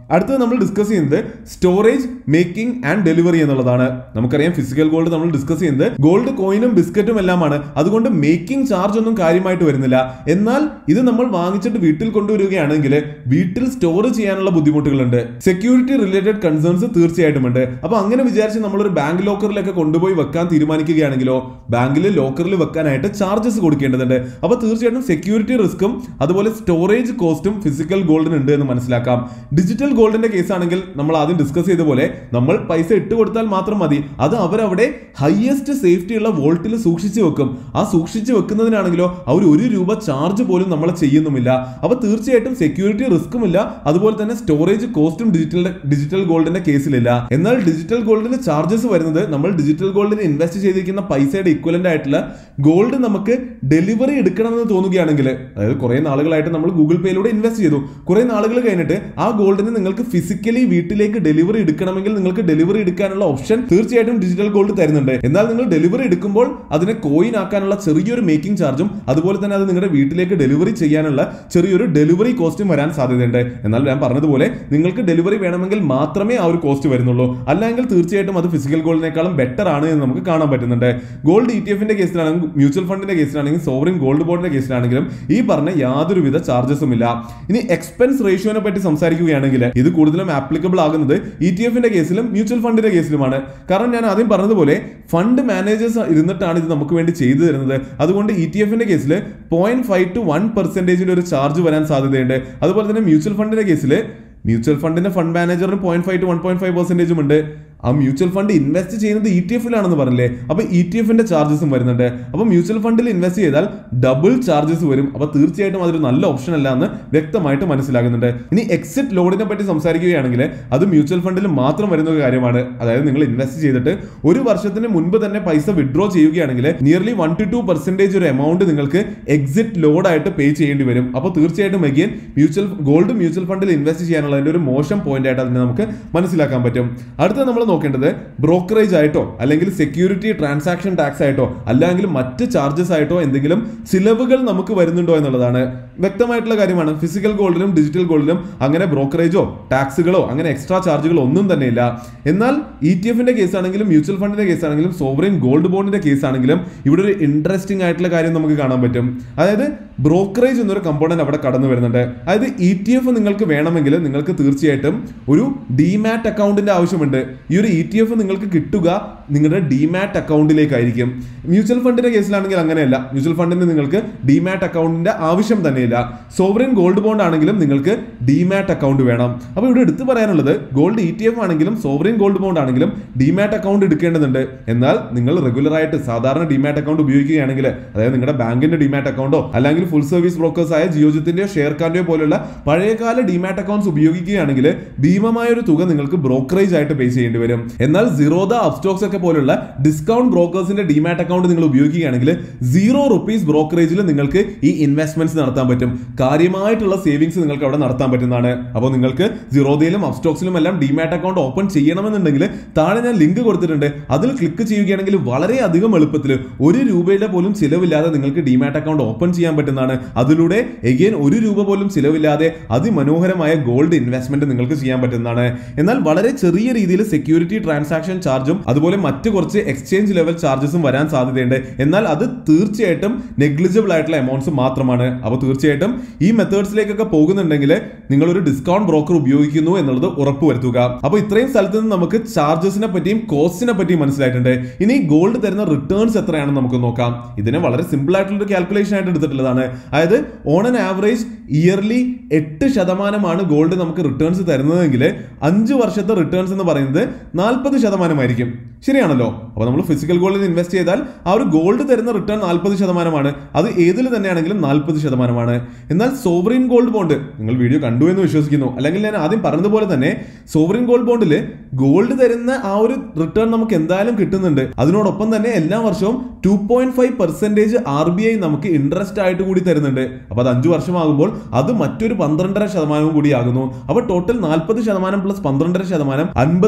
അടുത്തത് നമ്മൾ ഡിസ്കസ് ചെയ്യുന്നത് സ്റ്റോറേജ് മേക്കിംഗ് ആൻഡ് ഡെലിവറി എന്നുള്ളതാണ് നമുക്കറിയാം ഫിസിക്കൽ ഗോൾഡ് നമ്മൾ ഡിസ്കസ് ചെയ്യുന്നത് ഗോൾഡ് കോയിനും ബിസ്ക്കറ്റും എല്ലാമാണ് അതുകൊണ്ട് മേക്കിംഗ് ചാർജ് ഒന്നും കാര്യമായിട്ട് വരുന്നില്ല എന്നാൽ ഇത് നമ്മൾ വാങ്ങിച്ചിട്ട് വീട്ടിൽ കൊണ്ടുവരികയാണെങ്കിൽ വീട്ടിൽ സ്റ്റോർ ചെയ്യാനുള്ള ബുദ്ധിമുട്ടുകളുണ്ട് സെക്യൂരിറ്റി റിലേറ്റഡ് കൺസേൺസ് തീർച്ചയായിട്ടും ഉണ്ട് അപ്പൊ അങ്ങനെ വിചാരിച്ച് നമ്മളൊരു ബാങ്ക് ലോക്കറിലൊക്കെ കൊണ്ടുപോയി വെക്കാൻ തീരുമാനിക്കുകയാണെങ്കിലോ ബാങ്കിൽ ലോക്കറിൽ വെക്കാനായിട്ട് ചാർജസ് കൊടുക്കേണ്ടതുണ്ട് അപ്പൊ തീർച്ചയായിട്ടും സെക്യൂരിറ്റി റിസ്ക്കും അതുപോലെ സ്റ്റോറേജ് കോസ്റ്റും ഫിസിക്കൽ ഗോൾഡിന് ഉണ്ട് എന്ന് മനസ്സിലാക്കാം ഡിജിറ്റൽ ഗോൾഡിന്റെ കേസ് ആണെങ്കിൽ നമ്മൾ ആദ്യം ഡിസ്കസ് ചെയ്ത പോലെ നമ്മൾ പൈസ ഇട്ട് കൊടുത്താൽ മാത്രം മതി അത് അവരവിടെ ഹയസ്റ്റ് സേഫ്റ്റി ഉള്ള വോൾട്ടിൽ സൂക്ഷിച്ചു വെക്കും ആ സൂക്ഷിച്ചു വെക്കുന്നതിനാണെങ്കിലോ അവർ ഒരു രൂപ ചാർജ് പോലും നമ്മൾ ചെയ്യുന്നുമില്ല അപ്പൊ തീർച്ചയായിട്ടും സെക്യൂരിറ്റി റിസ്ക്കും ഇല്ല അതുപോലെ തന്നെ സ്റ്റോറേജ് കോസ്റ്റും ഡിജിറ്റൽ ഡിജിറ്റൽ ഗോൾഡിന്റെ കേസിലില്ല എന്നാൽ ഡിജിറ്റൽ ഗോൾഡിന് ചാർജസ് വരുന്നത് നമ്മൾ ഡിജിറ്റൽ ഗോൾഡിന് ഇൻവെസ്റ്റ് ചെയ്തിരിക്കുന്ന പൈസയുടെ ഇക്വലന്റ് ആയിട്ടുള്ള ഗോൾഡ് നമുക്ക് ഡെലിവറി എടുക്കണമെന്ന് തോന്നുകയാണെങ്കിൽ അതായത് കുറെ നാളുകളായിട്ട് നമ്മൾ ഗൂഗിൾ പേയിലൂടെ ഇൻവെസ്റ്റ് ചെയ്തു കുറെ നാളുകൾ കഴിഞ്ഞിട്ട് ആ ഗോൾഡിന് നിങ്ങൾക്ക് ഫിസിക്കലി വീട്ടിലേക്ക് ഡെലിവറി എടുക്കണമെങ്കിൽ നിങ്ങൾക്ക് ഡെലിവറി എടുക്കാനുള്ള ഓപ്ഷൻ തീർച്ചയായിട്ടും ഡിജിറ്റൽ ഗോൾഡ് തരുന്നുണ്ട് എന്നാൽ നിങ്ങൾ ഡെലിവറി എടുക്കുമ്പോൾ അതിനെ കോയിൻ ആക്കാനുള്ള ചെറിയൊരു മേക്കിംഗ് ചാർജും അതുപോലെ തന്നെ അത് നിങ്ങളുടെ വീട്ടിലേക്ക് ഡെലിവറി ചെയ്യാനുള്ള ചെറിയൊരു ഡെലിവറി കോസ്റ്റും വരാൻ സാധ്യതയുണ്ട് എന്നാൽ ഞാൻ പറഞ്ഞതുപോലെ നിങ്ങൾക്ക് ഡെലിവറി വേണമെങ്കിൽ മാത്രമേ ആ ഒരു കോസ്റ്റ് വരുന്നുള്ളൂ അല്ലെങ്കിൽ തീർച്ചയായിട്ടും അത് ഫിസിക്കൽ ഗോൾഡിനേക്കാളും ബെറ്റർ ആണ് എന്ന് നമുക്ക് കാണാൻ പറ്റുന്നുണ്ട് ഗോൾഡ് ഇ ടി എഫിന്റെ കേസിലാണെങ്കിൽ മ്യൂച്വൽ ഫണ്ടിന്റെ കേസിലാണെങ്കിൽ സോവറിൻ ഗോൾഡ് ബോർഡിന്റെ കേസിലാണെങ്കിലും ഈ പറഞ്ഞ യാതൊരുവിധ ചാർജസും ഇല്ല ഇനി എക്സ്പെൻസ് റേഷ്യോനെ പറ്റി സംസാരിക്കുകയാണെങ്കിൽ ഇത് കൂടുതലും ആപ്ലിക്കബിൾ ആകുന്നത് ഇ ടി എഫിന്റെ കേസിലും മ്യൂച്വൽ ഫണ്ടിന്റെ കേസിലുമാണ് കാരണം ഞാൻ ആദ്യം പറഞ്ഞതുപോലെ ഫണ്ട് മാനേജേഴ്സ് ഇരുന്നിട്ടാണ് ഇത് നമുക്ക് വേണ്ടി ചെയ്തു തരുന്നത് അതുകൊണ്ട് ഇ ടി എഫിന്റെ കേസിൽ പോയിന്റ് ഫൈവ് ടു വൺ പെർസെന്റേജിന്റെ ഒരു ചാർജ് വരാൻ സാധ്യതയുണ്ട് അതുപോലെ തന്നെ മ്യൂച്വൽ ഫണ്ടിന്റെ കേസിൽ മ്യൂച്വൽ ഫണ്ടിന്റെ ഫണ്ട് മാനേജറിന് point five two one point five പെർസെന്റേജും ഉണ്ട് ആ മ്യൂച്വൽ ഫണ്ട് ഇൻവെസ്റ്റ് ചെയ്യുന്നത് ഇ ടി എഫിലാണെന്ന് പറഞ്ഞില്ലേ അപ്പൊ ഇ ടി എഫിന്റെ ചാർജസും വരുന്നുണ്ട് അപ്പൊ മ്യൂച്വൽ ഫണ്ടിൽ ഇൻവെസ്റ്റ് ചെയ്താൽ ഡബിൾ ചാർജസ് വരും അപ്പൊ തീർച്ചയായിട്ടും അതൊരു നല്ല ഓപ്ഷൻ അല്ല എന്ന് വ്യക്തമായിട്ട് മനസ്സിലാകുന്നുണ്ട് ഇനി എക്സിറ്റ് ലോഡിനെ പറ്റി സംസാരിക്കുകയാണെങ്കിൽ അത് മ്യൂച്വൽ ഫണ്ടിൽ മാത്രം വരുന്ന ഒരു കാര്യമാണ് അതായത് നിങ്ങൾ ഇൻവെസ്റ്റ് ചെയ്തിട്ട് ഒരു വർഷത്തിന് മുൻപ് തന്നെ പൈസ വിഡ്രോ ചെയ്യുകയാണെങ്കിൽ nearly one two two percentage ഒരു എമൗണ്ട് നിങ്ങൾക്ക് എക്സിറ്റ് ലോഡായിട്ട് പേ ചെയ്യേണ്ടി വരും അപ്പോൾ തീർച്ചയായിട്ടും അഗെയിൻ മ്യൂച്വൽ ഗോൾഡ് മ്യൂച്വൽ ഫണ്ടിൽ ഇൻവെസ്റ്റ് ചെയ്യാനുള്ളതിന്റെ ഒരു മോശം പോയിന്റ് ആയിട്ട് അതിനെ നമുക്ക് മനസ്സിലാക്കാൻ പറ്റും അടുത്ത നമ്മൾ നോക്കേണ്ടത് ബ്രോക്കറേജ് ആയിട്ടോ അല്ലെങ്കിൽ സെക്യൂരിറ്റി ട്രാൻസാക്ഷൻ ടാക്സ് ആയിട്ടോ അല്ലെങ്കിൽ മറ്റ് ചാർജസ് ആയിട്ടോ എന്തെങ്കിലും ചിലവുകൾ നമുക്ക് വരുന്നുണ്ടോ എന്നുള്ളതാണ് വ്യക്തമായിട്ടുള്ള കാര്യമാണ് ഫിസിക്കൽ ഗോൾഡിലും ഡിജിറ്റൽ ഗോൾഡിലും അങ്ങനെ ബ്രോക്കറേജോ ടാക്സുകളോ അങ്ങനെ എക്സ്ട്രാ ചാർജുകളോ ഒന്നും തന്നെ ഇല്ല എന്നാൽ ഇ ടി എഫിന്റെ കേസ് ആണെങ്കിലും മ്യൂച്വൽ ഫണ്ടിന്റെ കേസ് ആണെങ്കിലും സോവറിൻ ഗോൾഡ് ബോണ്ടിന്റെ കേസ് ആണെങ്കിലും ഇവിടെ ഒരു ഇൻട്രസ്റ്റിംഗ് ആയിട്ടുള്ള കാര്യം നമുക്ക് കാണാൻ പറ്റും അതായത് ബ്രോക്കറേജ് എന്നൊരു കമ്പോണന്റ് അവിടെ കടന്നു വരുന്നുണ്ട് അതായത് ഇ ടി എഫ് നിങ്ങൾക്ക് വേണമെങ്കിൽ നിങ്ങൾക്ക് തീർച്ചയായിട്ടും ഒരു ഡിമാറ്റ് അക്കൗണ്ടിന്റെ ആവശ്യമുണ്ട് ഈ ഒരു ഇ ടി എഫ് നിങ്ങൾക്ക് കിട്ടുക നിങ്ങളുടെ ഡിമാറ്റ് അക്കൗണ്ടിലേക്കായിരിക്കും മ്യൂച്വൽ ഫണ്ടിന്റെ കേസിലാണെങ്കിൽ അങ്ങനെയല്ല മ്യൂച്വൽ ഫണ്ടിന് നിങ്ങൾക്ക് ഡിമാറ്റ് അക്കൗണ്ടിന്റെ ആവശ്യം തന്നെയില്ല സോവറിൻ ഗോൾഡ് ബോണ്ട് ആണെങ്കിലും നിങ്ങൾക്ക് ഡിമാറ്റ് അക്കൗണ്ട് വേണം അപ്പോൾ ഇവിടെ എടുത്തു പറയാനുള്ളത് ഗോൾഡ് ഇ ടി എഫ് ആണെങ്കിലും സോവറിൻ ഗോൾഡ് ബോണ്ട് ആണെങ്കിലും ഡിമാറ്റ് അക്കൗണ്ട് എടുക്കേണ്ടതുണ്ട് എന്നാൽ നിങ്ങൾ റെഗുലർ ആയിട്ട് സാധാരണ ഡിമാറ്റ് അക്കൗണ്ട് ഉപയോഗിക്കുകയാണെങ്കിൽ അതായത് നിങ്ങളുടെ ബാങ്കിന്റെ ഡിമാറ്റ് അക്കൗണ്ടോ അല്ലെങ്കിൽ ഫുൾ സർവീസ് ബ്രോക്കേഴ്സ് ആയ ജിയോജിത്തിന്റെയോ ഷെയർക്കാന്റെയോ പോലുള്ള പഴയകാല ഡിമാറ്റ് അക്കൗണ്ട്സ് ഉപയോഗിക്കുകയാണെങ്കിൽ ഭീമമായ ഒരു തുക നിങ്ങൾക്ക് ബ്രോക്കറേജ് ആയിട്ട് പേ ചെയ്യേണ്ടി വരും എന്നാൽ സീറോദ അപ്സ്റ്റോക്സ് ഒക്കെ പോലുള്ള ഡിസ്കൗണ്ട് ബ്രോക്കേഴ്സിന്റെ ഡിമാറ്റ് അക്കൗണ്ട് നിങ്ങൾ ഉപയോഗിക്കുകയാണെങ്കിൽ സീറോ റുപ്പീസ് ബ്രോക്കറേജിൽ നിങ്ങൾക്ക് ഈ ഇൻവെസ്റ്റ്മെന്റ്സ് നടത്താൻ പറ്റും കാര്യമായിട്ടുള്ള സേവിങ്സ് നിങ്ങൾക്ക് അവിടെ നടത്താൻ പറ്റുന്നതാണ് അപ്പോൾ നിങ്ങൾക്ക് സീറോദയിലും അപ്സ്റ്റോക്സിലും എല്ലാം ഡിമാറ്റ് അക്കൗണ്ട് ഓപ്പൺ ചെയ്യണമെന്നുണ്ടെങ്കിൽ താഴെ ഞാൻ ലിങ്ക് കൊടുത്തിട്ടുണ്ട് അതിൽ ക്ലിക്ക് ചെയ്യുകയാണെങ്കിൽ വളരെയധികം എളുപ്പത്തിൽ ഒരു രൂപയുടെ പോലും ചിലവില്ലാതെ നിങ്ങൾക്ക് ഡിമാറ്റ് അക്കൗണ്ട് ഓപ്പൺ ചെയ്യാൻ പറ്റുന്നതാണ് അതിലൂടെ എഗെയിൻ ഒരു രൂപ പോലും ചിലവില്ലാതെ അതിമനോഹരമായ ഗോൾഡ് ഇൻവെസ്റ്റ്മെന്റ് നിങ്ങൾക്ക് ചെയ്യാൻ പറ്റുന്നതാണ് എന്നാൽ വളരെ ചെറിയ രീതിയിൽ സെക്യൂരിറ്റി ട്രാൻസാക്ഷൻ ചാർജും അതുപോലെ മറ്റ് കുറച്ച് എക്സ്ചേഞ്ച് ലെവൽ ചാർജസും വരാൻ സാധ്യതയുണ്ട് എന്നാൽ അത് തീർച്ചയായിട്ടും നെഗ്ലിജിബിൾ ആയിട്ടുള്ള എമൗണ്ട്സ് മാത്രമാണ് അപ്പോൾ തീർച്ചയായിട്ടും ഈ മെത്തേഡ്സിലേക്കൊക്കെ പോകുന്നുണ്ടെങ്കിൽ നിങ്ങൾ ഒരു ഡിസ്കൗണ്ട് ബ്രോക്കർ ഉപയോഗിക്കുന്നു എന്നുള്ളത് ഉറപ്പുവരുത്തുക അപ്പോൾ ഇത്രയും സ്ഥലത്ത് നിന്ന് നമുക്ക് ചാർജസിനെ പറ്റിയും കോസ്റ്റിനെ പറ്റിയും മനസ്സിലായിട്ടുണ്ട് ഇനി ഗോൾഡ് തരുന്ന റിട്ടേൺസ് എത്രയാണെന്ന് നമുക്ക് നോക്കാം ഇതിനെ വളരെ സിമ്പിൾ ആയിട്ടുള്ള ഒരു കാൽക്കുലേഷൻ ആയിട്ട് എടുത്തിട്ടുള്ളതാണ് അതായത് ഓൺ ആൻ ആവറേജ് ഇയർലി എട്ട് ശതമാനമാണ് ഗോൾഡ് നമുക്ക് റിട്ടേൺസ് തരുന്നതെങ്കിൽ അഞ്ച് വർഷത്തെ റിട്ടേൺസ് എന്ന് പറയുന്നത് നാൽപ്പത് ശതമാനമായിരിക്കും ശരിയാണല്ലോ അപ്പോൾ നമ്മൾ ഫിസിക്കൽ ഗോൾഡിൽ ഇൻവെസ്റ്റ് ചെയ്താൽ ആ ഒരു ഗോൾഡ് തരുന്ന റിട്ടേൺ നാൽപ്പത് ശതമാനമാണ് അത് ഏതിൽ തന്നെയാണെങ്കിലും നാൽപ്പത് ശതമാനമാണ് എന്നാൽ സോവറിൻ ഗോൾഡ് ബോണ്ട് നിങ്ങൾ വീഡിയോ കണ്ടു എന്ന് വിശ്വസിക്കുന്നു അല്ലെങ്കിൽ ഞാൻ ആദ്യം പറഞ്ഞതുപോലെ തന്നെ സോവറിൻ ഗോൾഡ് ബോണ്ടിൽ ഗോൾഡ് തരുന്ന ആ ഒരു റിട്ടേൺ നമുക്ക് എന്തായാലും കിട്ടുന്നുണ്ട് അതിനോടൊപ്പം തന്നെ എല്ലാ വർഷവും two point five percentage R B I നമുക്ക് ഇൻട്രസ്റ്റ് ആയിട്ട് കൂടി തരുന്നുണ്ട് അപ്പൊ അത് അഞ്ചു വർഷമാകുമ്പോൾ അത് മറ്റൊരു പന്ത്രണ്ടര ശതമാനവും കൂടി ആകുന്നു അപ്പൊ ടോട്ടൽ നാൽപ്പത് ശതമാനം പ്ലസ് പന്ത്രണ്ടര ശതമാനം അൻപത്തിരണ്ടര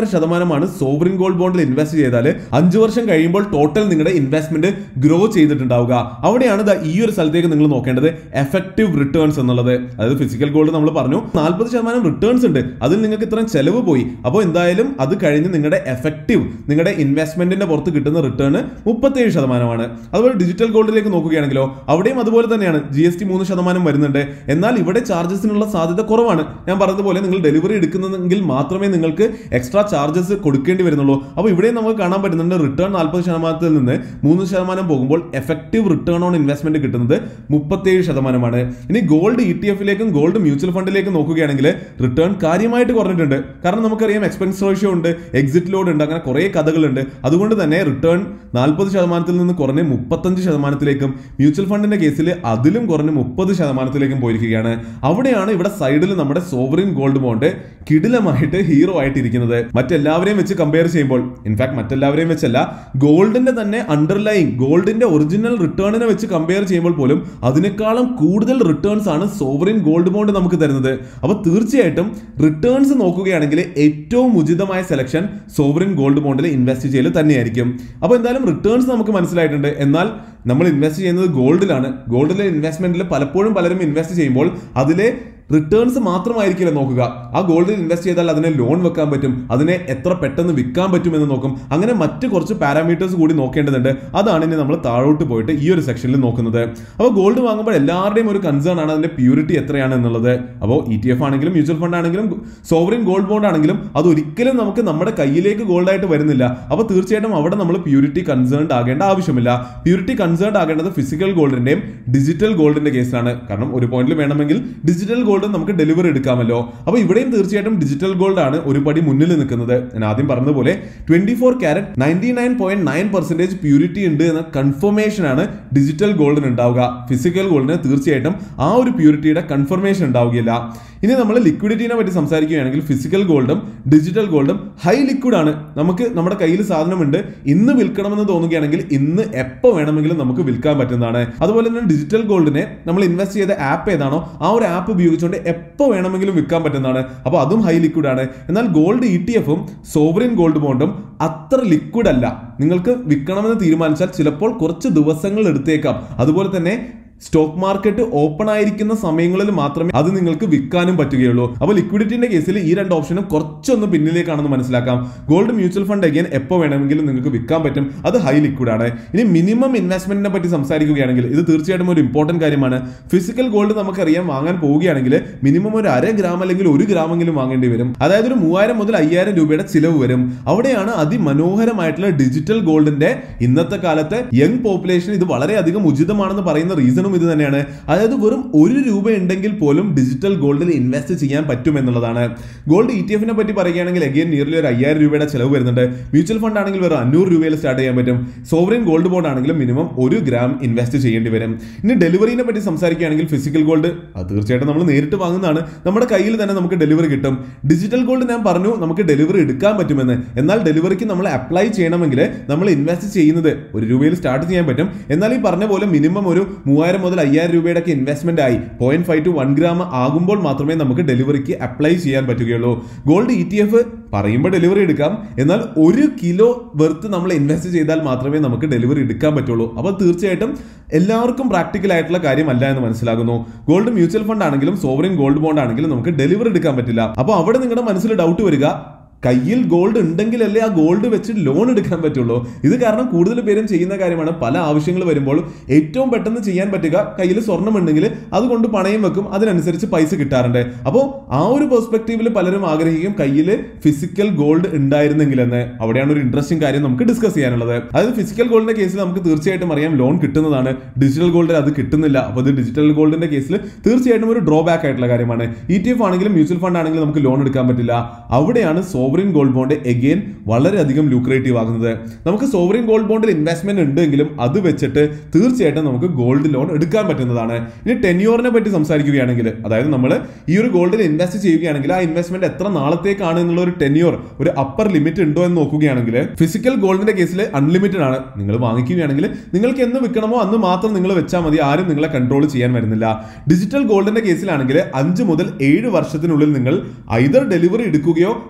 ശതമാനമാണ് സോവറിൻ ഗോൾഡ് ബോണ്ടിൽ ഇൻവെസ്റ്റ് ചെയ്താൽ അഞ്ച് വർഷം കഴിയുമ്പോൾ ടോട്ടൽ നിങ്ങളുടെ ഇൻവെസ്റ്റ്മെന്റ് ഗ്രോ ചെയ്തിട്ടുണ്ടാവുക അവിടെയാണ് ദാ ഈ ഒരു സ്ഥലത്തേക്ക് നിങ്ങൾ നോക്കേണ്ടത് എഫക്റ്റീവ് റിട്ടേൺസ് എന്നുള്ളത് അതായത് ഫിസിക്കൽ ഗോൾഡ് നമ്മൾ പറഞ്ഞു നാൽപ്പത് ശതമാനം റിട്ടേൺസ് ഉണ്ട് അതിൽ നിങ്ങൾക്ക് ഇത്രയും ചെലവ് പോയി അപ്പോൾ എന്തായാലും അത് കഴിഞ്ഞ് നിങ്ങളുടെ എഫക്റ്റീവ് നിങ്ങളുടെ ഇൻവെസ്റ്റ്മെന്റിന്റെ പുറത്ത് കിട്ടുന്ന റിട്ടേൺ മുപ്പത്തേഴ് ശതമാനമാണ് അതുപോലെ ഡിജിറ്റൽ ഗോൾഡിലേക്ക് നോക്കുകയാണെങ്കിലോ അവിടെയും അതുപോലെ തന്നെയാണ് ജി എസ് ടി മൂന്ന് ശതമാനം വരുന്നുണ്ട് എന്നാൽ ഇവിടെ ചാർജസിനുള്ള സാധ്യത കുറവാണ് ഞാൻ പറഞ്ഞതുപോലെ നിങ്ങൾ ഡെലിവറി എടുക്കുന്നതെങ്കിൽ മാത്രമേ നിങ്ങൾക്ക് എക്സ്ട്രാ ചാർജസ് കൊടുക്കേണ്ടി വരുന്നുള്ളൂ അപ്പോൾ ഇവിടെ നമുക്ക് കാണാൻ പറ്റുന്നുണ്ട് റിട്ടേൺ നാൽപ്പത് ശതമാനത്തിൽ നിന്ന് മൂന്ന് ശതമാനം പോകുമ്പോൾ എഫക്റ്റീവ് റിട്ടേൺ ഓൺ ഇൻവെസ്റ്റ്മെന്റ് കിട്ടുന്നത് മുപ്പത്തേഴ് ശതമാനമാണ് ഇനി ഗോൾഡ് ഇ ടി എഫിലേക്കും ഗോൾഡ് മ്യൂച്വൽ ഫണ്ടിലേക്കും നോക്കുകയാണെങ്കിൽ റിട്ടേൺ കാര്യമായിട്ട് കുറഞ്ഞിട്ടുണ്ട് കാരണം നമുക്കറിയാം എക്സ്പെൻസ് റേഷ്യോ ഉണ്ട് എക്സിറ്റ് ലോഡ് ഉണ്ട് അങ്ങനെ കുറേ കഥകളുണ്ട് അതുകൊണ്ട് തന്നെ റിട്ടേൺ നാൽപ്പത് ശതമാനത്തിൽ നിന്ന് കുറഞ്ഞ് മുപ്പത്തഞ്ച് ശതമാനത്തിലേക്കും മ്യൂച്വൽ ഫണ്ടിന്റെ കേസിൽ അതിലും കുറഞ്ഞ് മുപ്പത് ശതമാനത്തിലേക്കും പോയിരിക്കുകയാണ് അവിടെയാണ് ഇവിടെ സൈഡിൽ നമ്മുടെ സോവറിൻ ഗോൾഡ് ബോണ്ട് കിടിലമായിട്ട് ഹീറോ ആയിട്ടിരിക്കുന്നത് മറ്റെല്ലാവരെയും വെച്ച് കമ്പയർ ചെയ്യുമ്പോൾ ഇൻഫാക്ട് മറ്റെല്ലാവരെയും വെച്ചല്ല ഗോൾഡിന്റെ തന്നെ അണ്ടർലൈങ് ഗോൾഡിന്റെ ഒറിജിനൽ റിട്ടേണിനെ വെച്ച് കമ്പയർ ചെയ്യുമ്പോൾ പോലും അതിനേക്കാളും കൂടുതൽ റിട്ടേൺസ് ആണ് സോവറിൻ ഗോൾഡ് ബോണ്ട് നമുക്ക് തരുന്നത് അപ്പോൾ തീർച്ചയായിട്ടും റിട്ടേൺസ് നോക്കുകയാണെങ്കിൽ ഏറ്റവും ഉചിതമായ സെലക്ഷൻ സോവറിൻ ഗോൾഡ് ബോണ്ടിൽ ഇൻവെസ്റ്റ് ചെയ്യൽ തന്നെയായിരിക്കും അപ്പോൾ എന്തായാലും റിട്ടേൺസ് നമുക്ക് മനസ്സിലായിട്ടുണ്ട് എന്നാൽ നമ്മൾ ഇൻവെസ്റ്റ് ചെയ്യുന്നത് ഗോൾഡിലാണ് ഗോൾഡിലെ ഇൻവെസ്റ്റ്മെന്റിൽ പലപ്പോഴും പലരും ഇൻവെസ്റ്റ് ചെയ്യുമ്പോൾ അതിലെ റിട്ടേൺസ് മാത്രമായിരിക്കില്ല നോക്കുക ആ ഗോൾഡിൽ ഇൻവെസ്റ്റ് ചെയ്താൽ അതിനെ ലോൺ വെക്കാൻ പറ്റും അതിനെ എത്ര പെട്ടെന്ന് വിൽക്കാൻ പറ്റും എന്ന് നോക്കും അങ്ങനെ മറ്റ് കുറച്ച് പാരാമീറ്റേഴ്സ് കൂടി നോക്കേണ്ടതുണ്ട് അതാണ് ഇനി നമ്മൾ താഴോട്ട് പോയിട്ട് ഈ ഒരു സെക്ഷനിൽ നോക്കുന്നത് അപ്പോൾ ഗോൾഡ് വാങ്ങുമ്പോൾ എല്ലാവരുടെയും ഒരു കൺസേൺ ആണ് അതിന്റെ പ്യൂരിറ്റി എത്രയാണ് എന്നുള്ളത് അപ്പോൾ ഇ ടി എഫ് ആണെങ്കിലും മ്യൂച്വൽ ഫണ്ട് ആണെങ്കിലും സോവറിൻ ഗോൾഡ് ബോണ്ട് ആണെങ്കിലും അത് ഒരിക്കലും നമുക്ക് നമ്മുടെ കയ്യിലേക്ക് ഗോൾഡ് ആയിട്ട് വരുന്നില്ല അപ്പോൾ തീർച്ചയായിട്ടും അവിടെ നമ്മൾ പ്യൂരിറ്റി കൺസേൺഡ് ആകേണ്ട ആവശ്യമില്ല പ്യൂരിറ്റി കൺസേൺഡ് ആകേണ്ടത് ഫിസിക്കൽ ഗോൾഡിന്റെയും ഡിജിറ്റൽ ഗോൾഡിന്റെ കേസിലാണ് കാരണം ഒരു പോയിന്റിൽ വേണമെങ്കിൽ ഡിജിറ്റൽ ഗോൾഡ് നമുക്ക് ഡെലിവറി എടുക്കാമല്ലോ അപ്പോൾ ഇവിടെയും തീർച്ചയായിട്ടും ഡിജിറ്റൽ ഗോൾഡ് ആണ് ഒരു പടി മുന്നിൽ നിൽക്കുന്നത് ഞാൻ ആദ്യം പറഞ്ഞതുപോലെ twenty four carat ninety nine point nine percentage purity ഉണ്ട് എന്ന കൺഫർമേഷൻ ആണ് ഡിജിറ്റൽ ഗോൾഡിന് ഉണ്ടാവുക ഫിസിക്കൽ ഗോൾഡിന് തീർച്ചയായിട്ടും ആ ഒരു പ്യൂരിറ്റിയുടെ കൺഫർമേഷൻ ഉണ്ടാവുകയില്ല ഇനി നമ്മൾ ലിക്വിഡിറ്റിനെ പറ്റി സംസാരിക്കുകയാണെങ്കിൽ ഫിസിക്കൽ ഗോൾഡും ഡിജിറ്റൽ ഗോൾഡും ഹൈ ലിക്വിഡ് ആണ് നമുക്ക് നമ്മുടെ കയ്യിൽ സാധനമുണ്ട് ഇന്ന് വിൽക്കണമെന്ന് തോന്നുകയാണെങ്കിൽ ഇന്ന് എപ്പോൾ വേണമെങ്കിലും നമുക്ക് വിൽക്കാൻ പറ്റുന്നതാണ് അതുപോലെ തന്നെ ഡിജിറ്റൽ ഗോൾഡിനെ നമ്മൾ ഇൻവെസ്റ്റ് ചെയ്ത ആപ്പ് ഏതാണോ ആ ഒരു ആപ്പ് ഉപയോഗിച്ചുകൊണ്ട് എപ്പോൾ വേണമെങ്കിലും വിൽക്കാൻ പറ്റുന്നതാണ് അപ്പോൾ അതും ഹൈ ലിക്വിഡ് ആണ് എന്നാൽ ഗോൾഡ് ഇ ടി എഫും സോവറിൻ ഗോൾഡ് ബോണ്ടും അത്ര ലിക്വിഡ് അല്ല നിങ്ങൾക്ക് വിൽക്കണമെന്ന് തീരുമാനിച്ചാൽ ചിലപ്പോൾ കുറച്ച് ദിവസങ്ങൾ എടുത്തേക്കാം അതുപോലെ തന്നെ സ്റ്റോക്ക് മാർക്കറ്റ് ഓപ്പൺ ആയിരിക്കുന്ന സമയങ്ങളിൽ മാത്രമേ അത് നിങ്ങൾക്ക് വിൽക്കാനും പറ്റുകയുള്ളൂ അപ്പോൾ ലിക്വിഡിറ്റിന്റെ കേസിൽ ഈ രണ്ട് ഓപ്ഷനും കുറച്ചൊന്ന് പിന്നിലേക്കാണെന്ന് മനസ്സിലാക്കാം ഗോൾഡ് മ്യൂച്വൽ ഫണ്ട് അഗൈൻ എപ്പോൾ വേണമെങ്കിലും നിങ്ങൾക്ക് വിൽക്കാൻ പറ്റും അത് ഹൈ ലിക്വിഡ് ആണ് ഇനി മിനിമം ഇൻവെസ്റ്റ്മെന്റിനെ പറ്റി സംസാരിക്കുകയാണെങ്കിൽ ഇത് തീർച്ചയായിട്ടും ഒരു ഇമ്പോർട്ടന്റ് കാര്യമാണ് ഫിസിക്കൽ ഗോൾഡ് നമുക്കറിയാം വാങ്ങാൻ പോവുകയാണെങ്കിൽ മിനിമം ഒരു അര ഗ്രാം അല്ലെങ്കിൽ ഒരു ഗ്രാമെങ്കിലും വാങ്ങേണ്ടി വരും അതായത് ഒരു മൂവായിരം മുതൽ അയ്യായിരം രൂപയുടെ ചിലവ് വരും അവിടെയാണ് അതിമനോഹരമായിട്ടുള്ള ഡിജിറ്റൽ ഗോൾഡിന്റെ ഇന്നത്തെ കാലത്തെ യങ് പോപ്പുലേഷൻ ഇത് വളരെയധികം ഉചിതമാണെന്ന് പറയുന്ന റീസണും ഇത് തന്നെയാണ് അതായത് വെറും ഒരു രൂപ ഉണ്ടെങ്കിൽ പോലും ഡിജിറ്റൽ ഗോൾഡിൽ ഇൻവെസ്റ്റ് ചെയ്യാൻ പറ്റും എന്നുള്ളതാണ് ഗോൾഡ് ഇ ടി എഫിനെ പറ്റി പറയുകയാണെങ്കിൽ അഗൈൻ നിയർലി ഒരു അയ്യായിരം രൂപയുടെ ചിലവ് വരുന്നുണ്ട് മ്യൂച്വൽ ഫണ്ട് ആണെങ്കിൽ വെറും അഞ്ഞൂറ് രൂപയിൽ സ്റ്റാർട്ട് ചെയ്യാൻ പറ്റും സോവറിൻ ഗോൾഡ് ബോണ്ട് ആണെങ്കിലും മിനിമം ഒരു ഗ്രാം ഇൻവെസ്റ്റ് ചെയ്യേണ്ടി വരും ഇനി ഡെലിവറിനെ പറ്റി സംസാരിക്കുകയാണെങ്കിൽ ഫിസിക്കൽ ഗോൾഡ് അത് തീർച്ചയായിട്ടും നമ്മൾ നേരിട്ട് വാങ്ങുന്നതാണ് നമ്മുടെ കയ്യിൽ തന്നെ നമുക്ക് ഡെലിവറി കിട്ടും ഡിജിറ്റൽ ഗോൾഡ് ഞാൻ പറഞ്ഞു നമുക്ക് ഡെലിവറി എടുക്കാൻ പറ്റുമെന്ന് എന്നാൽ ഡെലിവറിക്ക് നമ്മൾ അപ്ലൈ ചെയ്യണമെങ്കിൽ നമ്മൾ ഇൻവെസ്റ്റ് ചെയ്യുന്നത് ഒരു രൂപയിൽ സ്റ്റാർട്ട് ചെയ്യാൻ പറ്റും എന്നാൽ ഈ പറഞ്ഞ പോലെ മിനിമം ഒരു മൂവായിരം മുതൽ അയ്യായിരം രൂപയുടെ ഒക്കെ ഇൻവെസ്റ്റ്മെന്റ് ആയി point five two one gram ആകുമ്പോൾ മാത്രമേ നമുക്ക് ഡെലിവറിക്ക് അപ്ലൈ ചെയ്യാൻ പറ്റുകയുള്ളൂ ഗോൾഡ് ഇ ടി എഫ് പറയുമ്പോൾ ഡെലിവറി എടുക്കാം എന്നാൽ ഒരു കിലോ വെർത്ത് നമ്മൾ ഇൻവെസ്റ്റ് ചെയ്താൽ മാത്രമേ നമുക്ക് ഡെലിവറി എടുക്കാൻ പറ്റുള്ളൂ അപ്പോൾ തീർച്ചയായിട്ടും എല്ലാവർക്കും പ്രാക്ടിക്കൽ ആയിട്ടുള്ള കാര്യമല്ല എന്ന് മനസ്സിലാകുന്നു ഗോൾഡ് മ്യൂച്വൽ ഫണ്ട് ആണെങ്കിലും സോവറിൻ ഗോൾഡ് ബോണ്ട് ആണെങ്കിലും നമുക്ക് ഡെലിവറി എടുക്കാൻ പറ്റില്ല അപ്പോൾ അവിടെ നിങ്ങളുടെ മനസ്സിൽ ഡൗട്ട് വരിക കയ്യിൽ ഗോൾഡ് ഉണ്ടെങ്കിലല്ലേ ആ ഗോൾഡ് വെച്ച് ലോൺ എടുക്കാൻ പറ്റുള്ളൂ ഇത് കാരണം കൂടുതൽ പേരും ചെയ്യുന്ന കാര്യമാണ് പല ആവശ്യങ്ങൾ വരുമ്പോൾ ഏറ്റവും പെട്ടെന്ന് ചെയ്യാൻ പറ്റുക കയ്യിൽ സ്വർണം ഉണ്ടെങ്കിൽ അതുകൊണ്ട് പണയം വെക്കും അതിനനുസരിച്ച് പൈസ കിട്ടാറുണ്ട് അപ്പോൾ ആ ഒരു പെർസ്പെക്റ്റീവിൽ പലരും ആഗ്രഹിക്കും കയ്യിൽ ഫിസിക്കൽ ഗോൾഡ് ഉണ്ടായിരുന്നെങ്കിലെന്ന് അവിടെയാണ് ഒരു ഇൻട്രസ്റ്റിംഗ് കാര്യം നമുക്ക് ഡിസ്കസ് ചെയ്യാനുള്ളത് അതായത് ഫിസിക്കൽ ഗോൾഡിന്റെ കേസിൽ നമുക്ക് തീർച്ചയായിട്ടും അറിയാം ലോൺ കിട്ടുന്നതാണ് ഡിജിറ്റൽ ഗോൾഡിൽ അത് കിട്ടുന്നില്ല അപ്പോൾ ഇത് ഡിജിറ്റൽ ഗോൾഡിന്റെ കേസിൽ തീർച്ചയായിട്ടും ഒരു ഡ്രോബാക്ക് ആയിട്ടുള്ള കാര്യമാണ് ഇ ടി എഫ് ആണെങ്കിലും മ്യൂച്വൽ ഫണ്ട് ആണെങ്കിലും നമുക്ക് ലോൺ എടുക്കാൻ പറ്റില്ല അവിടെയാണ് സോവറിൻ ഗോൾഡ് ബോണ്ട് എഗെയിൻ വളരെയധികം ലൂക്രേറ്റീവ് ആകുന്നത് നമുക്ക് സോവറിൻ ഗോൾഡ് ബോണ്ടിൽ ഇൻവെസ്റ്റ്മെന്റ് ഉണ്ടെങ്കിലും അത് വെച്ചിട്ട് തീർച്ചയായിട്ടും നമുക്ക് ഗോൾഡ് ലോൺ എടുക്കാൻ പറ്റുന്നതാണ് ഇനി ടെന്യൂറിനെ പറ്റി സംസാരിക്കുകയാണെങ്കിൽ അതായത് നമ്മൾ ഈ ഒരു ഗോൾഡിൽ ഇൻവെസ്റ്റ് ചെയ്യുകയാണെങ്കിൽ ആ ഇൻവെസ്റ്റ്മെന്റ് എത്ര നാളത്തേക്കാണ് എന്നുള്ള ഒരു ടെന്യൂർ ഒരു അപ്പർ ലിമിറ്റ് ഉണ്ടോ എന്ന് നോക്കുകയാണെങ്കിൽ ഫിസിക്കൽ ഗോൾഡിന്റെ കേസിൽ അൺലിമിറ്റഡ് ആണ് നിങ്ങൾ വാങ്ങിക്കുകയാണെങ്കിൽ നിങ്ങൾക്ക് എന്ന് വിൽക്കണമോ അന്ന് മാത്രം നിങ്ങൾ വെച്ചാൽ മതി ആരും നിങ്ങളെ കൺട്രോൾ ചെയ്യാൻ വരുന്നില്ല ഡിജിറ്റൽ ഗോൾഡിന്റെ കേസിലാണെങ്കിൽ അഞ്ച് മുതൽ ഏഴ് വർഷത്തിനുള്ളിൽ നിങ്ങൾ ഐതർ ഡെലിവറി എടുക്കുകയോ അല്ല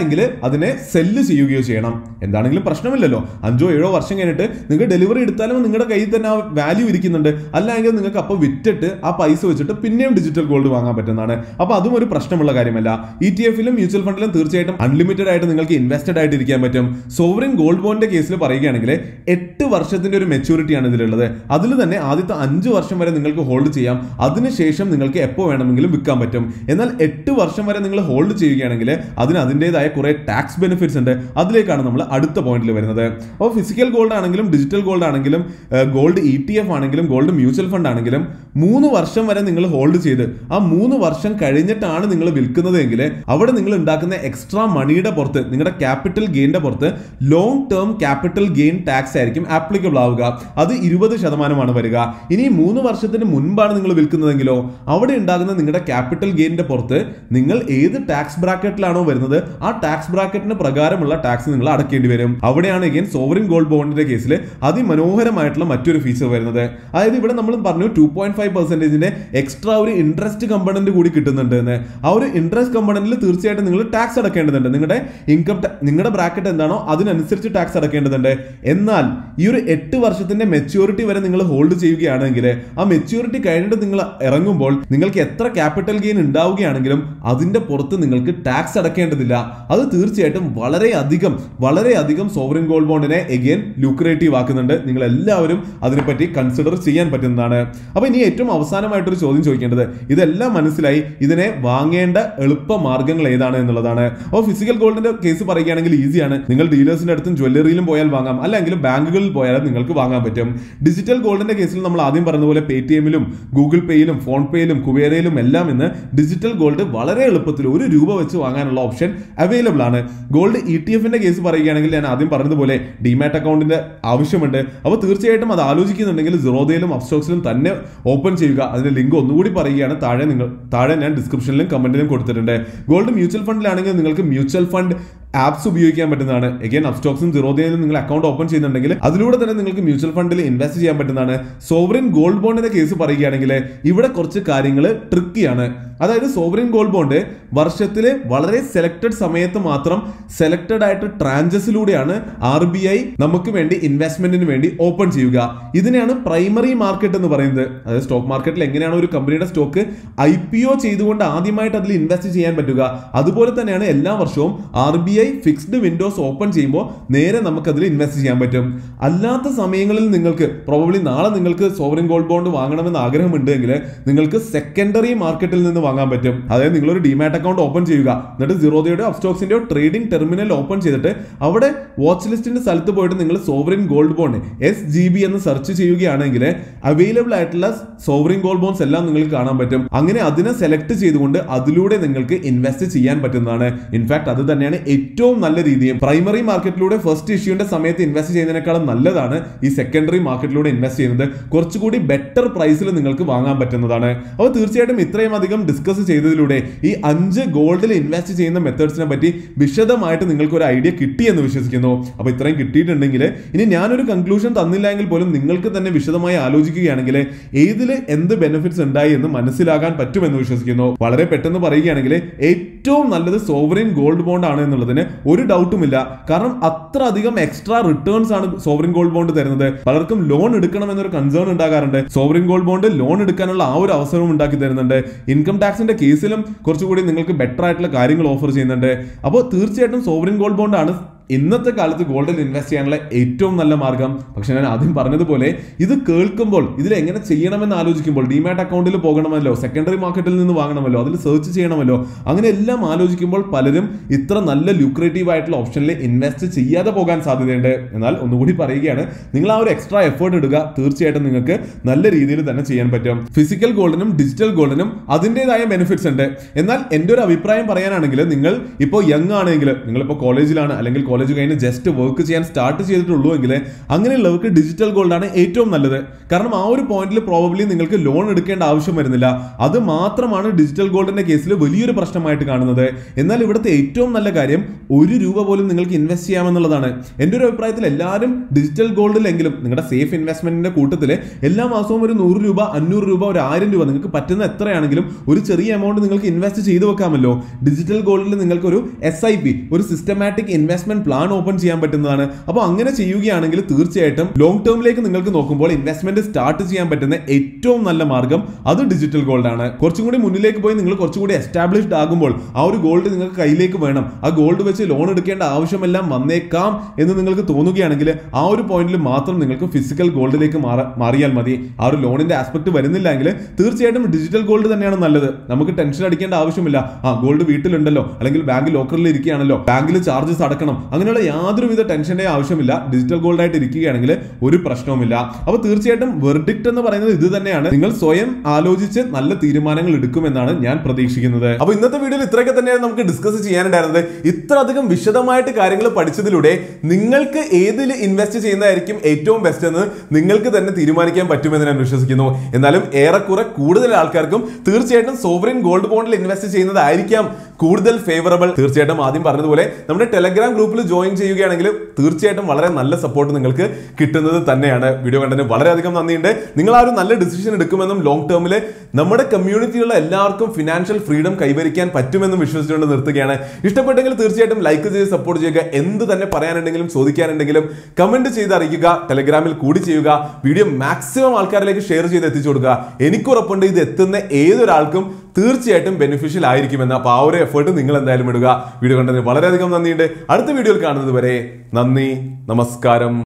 എങ്കിൽ അതിനെ സെല്ല് ചെയ്യുകയോ ചെയ്യണം എന്താണെങ്കിലും പ്രശ്നമില്ലല്ലോ അഞ്ചോ ഏഴോ വർഷം കഴിഞ്ഞിട്ട് നിങ്ങൾക്ക് ഡെലിവറി എടുത്താലും നിങ്ങളുടെ കയ്യിൽ തന്നെ ആ വാല്യൂ ഇരിക്കുന്നുണ്ട് അല്ലെങ്കിൽ നിങ്ങൾക്ക് അപ്പോൾ വിറ്റിട്ട് ആ പൈസ വെച്ചിട്ട് പിന്നെയും ഡിജിറ്റൽ ഗോൾഡ് വാങ്ങാൻ പറ്റുന്നതാണ് അപ്പോൾ അതും ഒരു പ്രശ്നമുള്ള കാര്യമല്ല ഇ ടി എഫിലും മ്യൂച്വൽ ഫണ്ടിലും തീർച്ചയായിട്ടും അൺലിമിറ്റഡ് ആയിട്ട് നിങ്ങൾക്ക് ഇൻവെസ്റ്റഡ് ആയിട്ട് ഇരിക്കാൻ പറ്റും സോവറിൻ ഗോൾഡ് ബോണ്ടിന്റെ കേസിൽ പറയുകയാണെങ്കിൽ എട്ട് വർഷത്തിന്റെ ഒരു മെച്ചൂരിറ്റിയാണ് ഇതിലുള്ളത് അതിൽ തന്നെ ആദ്യത്തെ അഞ്ച് വർഷം വരെ നിങ്ങൾക്ക് ഹോൾഡ് ചെയ്യാം അതിനുശേഷം നിങ്ങൾക്ക് എപ്പോൾ വേണമെങ്കിലും വിൽക്കാൻ പറ്റും എന്നാൽ എട്ട് വർഷം വരെ നിങ്ങൾ ഹോൾഡ് ചെയ്യുകയാണെങ്കിൽ അതിന് അതിൻ്റെതായ കുറെ ടാക്സ് ബെനിഫിറ്റ്സ് ഉണ്ട് അതിലേക്കാണ് നമ്മൾ അടുത്ത പോയിന്റിൽ വരുന്നത് അപ്പോൾ ഫിസിക്കൽ ഗോൾഡ് ആണെങ്കിലും ഡിജിറ്റൽ ഗോൾഡ് ആണെങ്കിലും ഗോൾഡ് ഇ ടി എഫ് ആണെങ്കിലും ഗോൾഡ് മ്യൂച്വൽ ഫണ്ട് ആണെങ്കിലും മൂന്ന് വർഷം വരെ നിങ്ങൾ ഹോൾഡ് ചെയ്ത് ആ മൂന്ന് വർഷം കഴിഞ്ഞിട്ടാണ് നിങ്ങൾ വിൽക്കുന്നത് എങ്കിൽ അവിടെ നിങ്ങൾ ഉണ്ടാക്കുന്ന എക്സ്ട്രാ മണിയുടെ പുറത്ത് നിങ്ങളുടെ ക്യാപിറ്റൽ ഗെയിൻ്റെ പുറത്ത് long term capital gain tax ആയിരിക്കും ആപ്ലിക്കബിൾ ആവുക അത് ഇരുപത് ശതമാനമാണ് വരിക ഇനി മൂന്ന് വർഷത്തിന് മുൻപാണ് നിങ്ങൾ വിൽക്കുന്നതെങ്കിലോ അവിടെ ഉണ്ടാകുന്ന നിങ്ങളുടെ ക്യാപിറ്റൽ ഗെയിനിന്റെ പുറത്ത് നിങ്ങൾ ഏത് ടാക്സ് ബ്രാക്കറ്റിലാണോ വരുന്നത് ആ ടാക്സ് ബ്രാക്കറ്റിന് പ്രകാരമുള്ള ടാക്സ് നിങ്ങൾ അടക്കേണ്ടി വരും അവിടെയാണ് എഗെയിൻ സോവറിൻ ഗോൾഡ് ബോണ്ടിന്റെ കേസിൽ അതിമനോഹരമായിട്ടുള്ള മറ്റൊരു ഫീച്ചർ വരുന്നത് അതായത് ഇവിടെ നമ്മൾ പറഞ്ഞു ടു പോയിന്റ് ഫൈവ് പെർസെന്റേജിന്റെ എക്സ്ട്രാ ഒരു ഇൻട്രസ്റ്റ് കമ്പണന്റ് കൂടി കിട്ടുന്നുണ്ട് എന്ന് ആ ഒരു ഇൻട്രസ്റ്റ് കമ്പണന്റിൽ തീർച്ചയായിട്ടും നിങ്ങൾ ടാക്സ് അടക്കേണ്ടതുണ്ട് നിങ്ങളുടെ ഇൻകം നിങ്ങളുടെ ബ്രാക്കറ്റ് എന്താണോ അതിനനുസരിച്ച് ടാക്സ് അടക്കേണ്ടതുണ്ട് എന്നാൽ ഈ ഒരു എട്ട് വർഷത്തിന്റെ മെച്യൂരിറ്റി വരെ നിങ്ങൾ ഹോൾഡ് ചെയ്യുകയാണെങ്കിൽ ആ മെച്യൂരിറ്റി കഴിഞ്ഞിട്ട് നിങ്ങൾ ഇറങ്ങുമ്പോൾ നിങ്ങൾക്ക് എത്ര ക്യാപിറ്റൽ ഗെയിൻ ഉണ്ടാവുകയാണെങ്കിലും അതിന്റെ പുറത്ത് നിങ്ങൾക്ക് ടാക്സ് അടക്കേണ്ടതില്ല അത് തീർച്ചയായിട്ടും വളരെയധികം വളരെയധികം സോവറിൻ ഗോൾഡ് ബോണ്ടിനെ എഗെയിൻ ലൂക്രേറ്റീവ് ആക്കുന്നുണ്ട് നിങ്ങൾ എല്ലാവരും അതിനെപ്പറ്റി കൺസിഡർ ചെയ്യാൻ പറ്റുന്നതാണ് അപ്പൊ ഇനി ഏറ്റവും അവസാനമായിട്ടൊരു ചോദ്യം ചോദിക്കേണ്ടത് ഇതെല്ലാം മനസ്സിലായി ഇതിനെ വാങ്ങേണ്ട എളുപ്പ മാർഗങ്ങൾ ഏതാണ് എന്നുള്ളതാണ് അപ്പോൾ ഫിസിക്കൽ ഗോൾഡിന്റെ കേസ് പറയുകയാണെങ്കിൽ ഈസിയാണ് നിങ്ങൾ ഡീലേഴ്സിന്റെ അടുത്തും ജ്വല്ലറിയിലും പോയാൽ വാങ്ങാം അല്ലെങ്കിൽ ബാങ്കുകളിൽ പോയാൽ നിങ്ങൾക്ക് വാങ്ങാൻ പറ്റും ഡിജിറ്റൽ ഗോൾഡിന്റെ കേസിൽ നമ്മൾ ആദ്യം പറഞ്ഞതുപോലെ പേ ടി എമ്മിലും ഗൂഗിൾ പേയിലും ഫോൺ പേയിലും കുബേരയിലും എല്ലാം ഇന്ന് ഡിജിറ്റൽ ഗോൾഡ് വളരെ എളുപ്പത്തിൽ ഒരു രൂപ വെച്ച് വാങ്ങാനുള്ള ഓപ്ഷൻ അവൈലബിൾ ആണ് ഗോൾഡ് ഇ ടി എഫിന്റെ കേസ് പറയുകയാണെങ്കിൽ ഞാൻ ആദ്യം പറഞ്ഞതുപോലെ ഡിമാറ്റ് അക്കൗണ്ടിന്റെ ആവശ്യമുണ്ട് അപ്പോൾ തീർച്ചയായിട്ടും അത് ആലോചിക്കുന്നുണ്ടെങ്കിൽ സിറോദയിലും അപ്സ്റ്റോക്സിലും തന്നെ ഓപ്പൺ ചെയ്യുക അതിന്റെ ലിങ്ക് ഒന്നുകൂടി പറയുകയാണ് താഴെ നിങ്ങൾ താഴെ ഞാൻ ഡിസ്ക്രിപ്ഷനിലും കമന്റിലും കൊടുത്തിട്ടുണ്ട് ഗോൾഡ് മ്യൂച്വൽ ഫണ്ടിലാണെങ്കിൽ നിങ്ങൾക്ക് മ്യൂച്വൽ ഫണ്ട് ആപ്സ് ഉപയോഗിക്കാൻ പറ്റുന്നതാണ് എഗൈൻ അപ്സ്റ്റോക്സും സിറോദയിലും നിങ്ങൾ അക്കൗണ്ട് ഓപ്പൺ ചെയ്യുന്നുണ്ടെങ്കിൽ അതിലൂടെ തന്നെ നിങ്ങൾക്ക് മ്യൂച്വൽ ഫണ്ടിൽ ഇൻവെസ്റ്റ് ചെയ്യാൻ പറ്റുന്നതാണ് സോവറിൻ ഗോൾഡ് ബോണ്ടിന്റെ കേസ് പറയുകയാണെങ്കിൽ ഇവിടെ കുറച്ച് കാര്യങ്ങൾ ട്രിക്കിയാണ് അതായത് സോവറിൻ ഗോൾഡ് ബോണ്ട് വർഷത്തിൽ വളരെ സെലക്ടഡ് സമയത്ത് മാത്രം സെലക്ടഡ് ആയിട്ട് ട്രാൻജസിലൂടെയാണ് ആർ ബി ഐ നമുക്ക് വേണ്ടി ഇൻവെസ്റ്റ്മെന്റിന് വേണ്ടി ഓപ്പൺ ചെയ്യുക ഇതിനെയാണ് പ്രൈമറി മാർക്കറ്റ് എന്ന് പറയുന്നത് അതായത് സ്റ്റോക്ക് മാർക്കറ്റിൽ എങ്ങനെയാണ് ഒരു കമ്പനിയുടെ സ്റ്റോക്ക് ഐ പി ഒ ചെയ്തുകൊണ്ട് ആദ്യമായിട്ട് അതിൽ ഇൻവെസ്റ്റ് ചെയ്യാൻ പറ്റുക അതുപോലെ തന്നെയാണ് എല്ലാ വർഷവും R B I fixed windows open ചെയ്യുമ്പോൾ നേരെ നമുക്ക് അതിൽ ഇൻവെസ്റ്റ് ചെയ്യാൻ പറ്റും അല്ലാത്ത സമയങ്ങളിൽ നിങ്ങൾക്ക് പ്രോബബ്ലി നാളെ നിങ്ങൾക്ക് സോവറിൻ ഗോൾഡ് ബോണ്ട് വാങ്ങണമെന്ന് ആഗ്രഹമുണ്ടെങ്കിൽ നിങ്ങൾക്ക് സെക്കൻഡറി മാർക്കറ്റിൽ നിന്ന് വാങ്ങാൻ പറ്റും അതായത് നിങ്ങളൊരു ഡിമാറ്റ് അക്കൗണ്ട് ഓപ്പൺ ചെയ്യുക എന്നിട്ട് സീറോദയുടെ അപ്സ്റ്റോക്സിന്റെയോ ട്രേഡിംഗ് ടെർമിനൽ ഓപ്പൺ ചെയ്തിട്ട് അവിടെ വാച്ച് ലിസ്റ്റിന്റെ സ്ഥലത്ത് പോയിട്ട് നിങ്ങൾ sovereign gold bond S G B എന്ന് സെർച്ച് ചെയ്യുകയാണെങ്കിൽ അവൈലബിൾ ആയിട്ടുള്ള സോവറിൻ ഗോൾഡ് ബോൺസ് എല്ലാം നിങ്ങൾക്ക് കാണാൻ പറ്റും അങ്ങനെ അതിനെ സെലക്ട് ചെയ്തുകൊണ്ട് അതിലൂടെ നിങ്ങൾക്ക് ഇൻവെസ്റ്റ് ചെയ്യാൻ പറ്റുന്നതാണ് ഇൻഫാക്ട് അത് തന്നെയാണ് ഏറ്റവും നല്ല രീതിയും പ്രൈമറി മാർക്കറ്റിലൂടെ ഫസ്റ്റ് ഇഷ്യൂന്റെ സമയത്ത് ഇൻവെസ്റ്റ് ചെയ്യുന്നതിനേക്കാളും നല്ലതാണ് ഈ സെക്കൻഡറി മാർക്കറ്റിലൂടെ ഇൻവെസ്റ്റ് ചെയ്യുന്നത് കുറച്ചുകൂടി ബെറ്റർ പ്രൈസിൽ നിങ്ങൾക്ക് വാങ്ങാൻ പറ്റുന്നതാണ് അപ്പോൾ തീർച്ചയായിട്ടും ഇത്രയും അധികം ഡിസ്കസ് ചെയ്തതിലൂടെ ഈ അഞ്ച് ഗോൾഡിൽ ഇൻവെസ്റ്റ് ചെയ്യുന്ന മെത്തേഡ്സിനെ പറ്റി വിശദമായിട്ട് നിങ്ങൾക്ക് ഒരു ഐഡിയ കിട്ടി എന്ന് വിശ്വസിക്കുന്നു അപ്പോൾ ഇത്രയും കിട്ടിയിട്ടുണ്ടെങ്കിൽ ഇനി ഞാനൊരു കൺക്ലൂഷൻ തന്നില്ല എങ്കിൽ പോലും നിങ്ങൾക്ക് തന്നെ വിശദമായി ആലോചിക്കുകയാണെങ്കിൽ ഏതിൽ എന്ത് ബെനിഫിറ്റ്സ് ഉണ്ടായി എന്ന് മനസ്സിലാകാൻ പറ്റുമെന്ന് വിശ്വസിക്കുന്നു വളരെ പെട്ടെന്ന് പറയുകയാണെങ്കിൽ ഏറ്റവും നല്ലത് സോവറിൻ ഗോൾഡ് ബോണ്ട് ആണ് എന്നുള്ളതിന് ഒരു ഡൗട്ടുമില്ല കാരണം അത്ര അധികം എക്സ്ട്രാ റിട്ടേൺസ് ആണ് സോവറിൻ ഗോൾഡ് ബോണ്ട് തരുന്നത് പലർക്കും ലോൺ എടുക്കണം എന്നൊരു കൺസേൺ ഉണ്ടാകാറുണ്ട് സോവറിൻ ഗോൾഡ് ബോണ്ട് ലോൺ എടുക്കാനുള്ള ആ ഒരു അവസരവും ഉണ്ടാക്കി തരുന്നുണ്ട് ഇൻകം ടാക്സിന്റെ കേസിലും കുറച്ചുകൂടി നിങ്ങൾക്ക് ബെറ്റർ ആയിട്ടുള്ള കാര്യങ്ങൾ ഓഫർ ചെയ്യുന്നുണ്ട് അപ്പോൾ തീർച്ചയായിട്ടും സോവറിൻ ഗോൾഡ് ബോണ്ട് ആണ് ഇന്നത്തെ കാലത്ത് ഗോൾഡിൽ ഇൻവെസ്റ്റ് ചെയ്യാനുള്ള ഏറ്റവും നല്ല മാർഗം പക്ഷെ ഞാൻ ആദ്യം പറഞ്ഞതുപോലെ ഇത് കേൾക്കുമ്പോൾ ഇതിൽ എങ്ങനെ ചെയ്യണമെന്ന് ആലോചിക്കുമ്പോൾ ഡിമാറ്റ് അക്കൗണ്ടിൽ പോകണമല്ലോ സെക്കൻഡറി മാർക്കറ്റിൽ നിന്ന് വാങ്ങണമല്ലോ അതിൽ സെർച്ച് ചെയ്യണമല്ലോ അങ്ങനെ എല്ലാം ആലോചിക്കുമ്പോൾ പലരും ഇത്ര നല്ല ലുക്രേറ്റീവ് ആയിട്ടുള്ള ഓപ്ഷനിൽ ഇൻവെസ്റ്റ് ചെയ്യാതെ പോകാൻ സാധ്യതയുണ്ട് എന്നാൽ ഒന്നുകൂടി പറയുകയാണ് നിങ്ങൾ ആ ഒരു എക്സ്ട്രാ എഫേർട്ട് ഇടുക തീർച്ചയായിട്ടും നിങ്ങൾക്ക് നല്ല രീതിയിൽ തന്നെ ചെയ്യാൻ പറ്റും ഫിസിക്കൽ ഗോൾഡിനും ഡിജിറ്റൽ ഗോൾഡിനും അതിൻ്റെതായ ബെനിഫിറ്റ്സ് ഉണ്ട് എന്നാൽ എൻ്റെ ഒരു അഭിപ്രായം പറയാനാണെങ്കിൽ നിങ്ങൾ ഇപ്പോൾ യങ് ആണെങ്കിൽ നിങ്ങളിപ്പോൾ കോളേജിലാണ് അല്ലെങ്കിൽ കോളേജ് കഴിഞ്ഞ് ജസ്റ്റ് വർക്ക് ചെയ്യാൻ സ്റ്റാർട്ട് ചെയ്തിട്ടുള്ളൂ എങ്കിൽ അങ്ങനെയുള്ളവർക്ക് ഡിജിറ്റൽ ഗോൾഡ് ആണ് ഏറ്റവും നല്ലത് കാരണം ആ ഒരു പോയിന്റിൽ പ്രോബബ്ലി നിങ്ങൾക്ക് ലോൺ എടുക്കേണ്ട ആവശ്യം വരുന്നില്ല അത് മാത്രമാണ് ഡിജിറ്റൽ ഗോൾഡിന്റെ കേസിൽ വലിയൊരു പ്രശ്നമായിട്ട് കാണുന്നത് എന്നാൽ ഇവിടുത്തെ ഏറ്റവും നല്ല കാര്യം ഒരു രൂപ പോലും നിങ്ങൾക്ക് ഇൻവെസ്റ്റ് ചെയ്യാമെന്നുള്ളതാണ് എൻ്റെ ഒരു അഭിപ്രായത്തിൽ എല്ലാവരും ഡിജിറ്റൽ ഗോൾഡിലെങ്കിലും നിങ്ങളുടെ സേഫ് ഇൻവെസ്റ്റ്മെന്റിന്റെ കൂട്ടത്തിൽ എല്ലാ മാസവും ഒരു നൂറ് രൂപ അഞ്ഞൂറ് രൂപ ഒരു ആയിരം രൂപ നിങ്ങൾക്ക് പറ്റുന്ന എത്രയാണെങ്കിലും ഒരു ചെറിയ എമൗണ്ട് നിങ്ങൾക്ക് ഇൻവെസ്റ്റ് ചെയ്തു വെക്കാമല്ലോ ഡിജിറ്റൽ ഗോൾഡിൽ നിങ്ങൾക്ക് ഒരു എസ് ഐ പി ഒരു സിസ്റ്റമാറ്റിക് ഇൻവെസ്റ്റ്മെന്റ് പ്ലാൻ ഓപ്പൺ ചെയ്യാൻ പറ്റുന്നതാണ് അപ്പോൾ അങ്ങനെ ചെയ്യുകയാണെങ്കിൽ തീർച്ചയായിട്ടും ലോങ് ടേമിലേക്ക് നിങ്ങൾക്ക് നോക്കുമ്പോൾ ഇൻവെസ്റ്റ്മെന്റ് സ്റ്റാർട്ട് ചെയ്യാൻ പറ്റുന്ന ഏറ്റവും നല്ല മാർഗം അത് ഡിജിറ്റൽ ഗോൾഡ് ആണ് കുറച്ചും കൂടി മുന്നിലേക്ക് പോയി നിങ്ങൾ കുറച്ചും കൂടി എസ്റ്റാബ്ലിഷ്ഡ് ആകുമ്പോൾ ആ ഒരു ഗോൾഡ് നിങ്ങൾക്ക് കയ്യിലേക്ക് വേണം ആ ഗോൾഡ് വെച്ച് ലോൺ എടുക്കേണ്ട ആവശ്യമെല്ലാം വന്നേക്കാം എന്ന് നിങ്ങൾക്ക് തോന്നുകയാണെങ്കിൽ ആ ഒരു പോയിന്റിൽ മാത്രം നിങ്ങൾക്ക് ഫിസിക്കൽ ഗോൾഡിലേക്ക് മാറിയാൽ മതി ആ ഒരു ലോണിന്റെ ആസ്പെക്ട് വരുന്നില്ല എങ്കിൽ തീർച്ചയായിട്ടും ഡിജിറ്റൽ ഗോൾഡ് തന്നെയാണ് നല്ലത് നമുക്ക് ടെൻഷൻ അടിക്കേണ്ട ആവശ്യമില്ല ആ ഗോൾഡ് വീട്ടിലുണ്ടല്ലോ അല്ലെങ്കിൽ ബാങ്ക് ലോക്കറിൽ ഇരിക്കുകയാണല്ലോ ബാങ്കിൽ ചാർജസ് അടക്കണം അങ്ങനെയുള്ള യാതൊരുവിധ ടെൻഷന്റെ ആവശ്യമില്ല ഡിജിറ്റൽ ഗോൾഡ് ആയിട്ട് ഇരിക്കുകയാണെങ്കിൽ ഒരു പ്രശ്നവുമില്ല അപ്പോൾ തീർച്ചയായിട്ടും വെർഡിക്റ്റ് എന്ന് പറയുന്നത് ഇത് തന്നെയാണ് നിങ്ങൾ സ്വയം ആലോചിച്ച് നല്ല തീരുമാനങ്ങൾ എടുക്കുമെന്നാണ് ഞാൻ പ്രതീക്ഷിക്കുന്നത് അപ്പോൾ ഇന്നത്തെ വീഡിയോയിൽ ഇത്രയൊക്കെ തന്നെയാണ് നമുക്ക് ഡിസ്കസ് ചെയ്യാനുണ്ടായിരുന്നത് ഇത്ര അധികം വിശദമായിട്ട് കാര്യങ്ങൾ പഠിച്ചതിലൂടെ നിങ്ങൾക്ക് ഏതിൽ ഇൻവെസ്റ്റ് ചെയ്യുന്നതായിരിക്കും ഏറ്റവും ബെസ്റ്റ് എന്ന് നിങ്ങൾക്ക് തന്നെ തീരുമാനിക്കാൻ പറ്റുമെന്ന് ഞാൻ വിശ്വസിക്കുന്നു എന്നാലും ഏറെക്കുറെ കൂടുതൽ ആൾക്കാർക്കും തീർച്ചയായിട്ടും സോവറിൻ ഗോൾഡ് ബോണ്ടിൽ ഇൻവെസ്റ്റ് ചെയ്യുന്നതായിരിക്കാം കൂടുതൽ ഫേവറബിൾ തീർച്ചയായിട്ടും ആദ്യം പറഞ്ഞതുപോലെ നമ്മുടെ ടെലഗ്രാം ഗ്രൂപ്പിൽ ജോയിൻ ചെയ്യുകയാണെങ്കിൽ തീർച്ചയായിട്ടും വളരെ നല്ല സപ്പോർട്ട് നിങ്ങൾക്ക് കിട്ടുന്നത് തന്നെയാണ് വീഡിയോ കണ്ടതിന് വളരെയധികം നന്ദിയുണ്ട് നിങ്ങൾ ആ ഒരു നല്ല ഡിസിഷൻ എടുക്കുമെന്നും ലോങ് ടേമിൽ നമ്മുടെ കമ്മ്യൂണിറ്റിയിലുള്ള എല്ലാവർക്കും ഫിനാൻഷ്യൽ ഫ്രീഡം കൈവരിക്കാൻ പറ്റുമെന്നും വിശ്വസിച്ചുകൊണ്ട് നിർത്തുകയാണ് ഇഷ്ടപ്പെട്ടെങ്കിൽ തീർച്ചയായിട്ടും ലൈക്ക് ചെയ്ത് സപ്പോർട്ട് ചെയ്യുക എന്ത് തന്നെ പറയാനുണ്ടെങ്കിലും ചോദിക്കാനുണ്ടെങ്കിലും കമന്റ് ചെയ്ത് അറിയിക്കുക ടെലഗ്രാമിൽ കൂടി ചെയ്യുക വീഡിയോ മാക്സിമം ആൾക്കാരിലേക്ക് ഷെയർ ചെയ്ത് എത്തിച്ചു കൊടുക്കുക എനിക്കുറപ്പുണ്ട് ഇത് എത്തുന്ന ഏതൊരാൾക്കും തീർച്ചയായിട്ടും ബെനിഫിഷ്യൽ ആയിരിക്കുമെന്ന് അപ്പോൾ ആ ഒരു എഫേർട്ട് നിങ്ങൾ എന്തായാലും ഇടുക വീഡിയോ കണ്ടതിന് വളരെയധികം നന്ദിയുണ്ട് അടുത്ത വീഡിയോയിൽ കാണുന്നത് വരെ നന്ദി നമസ്കാരം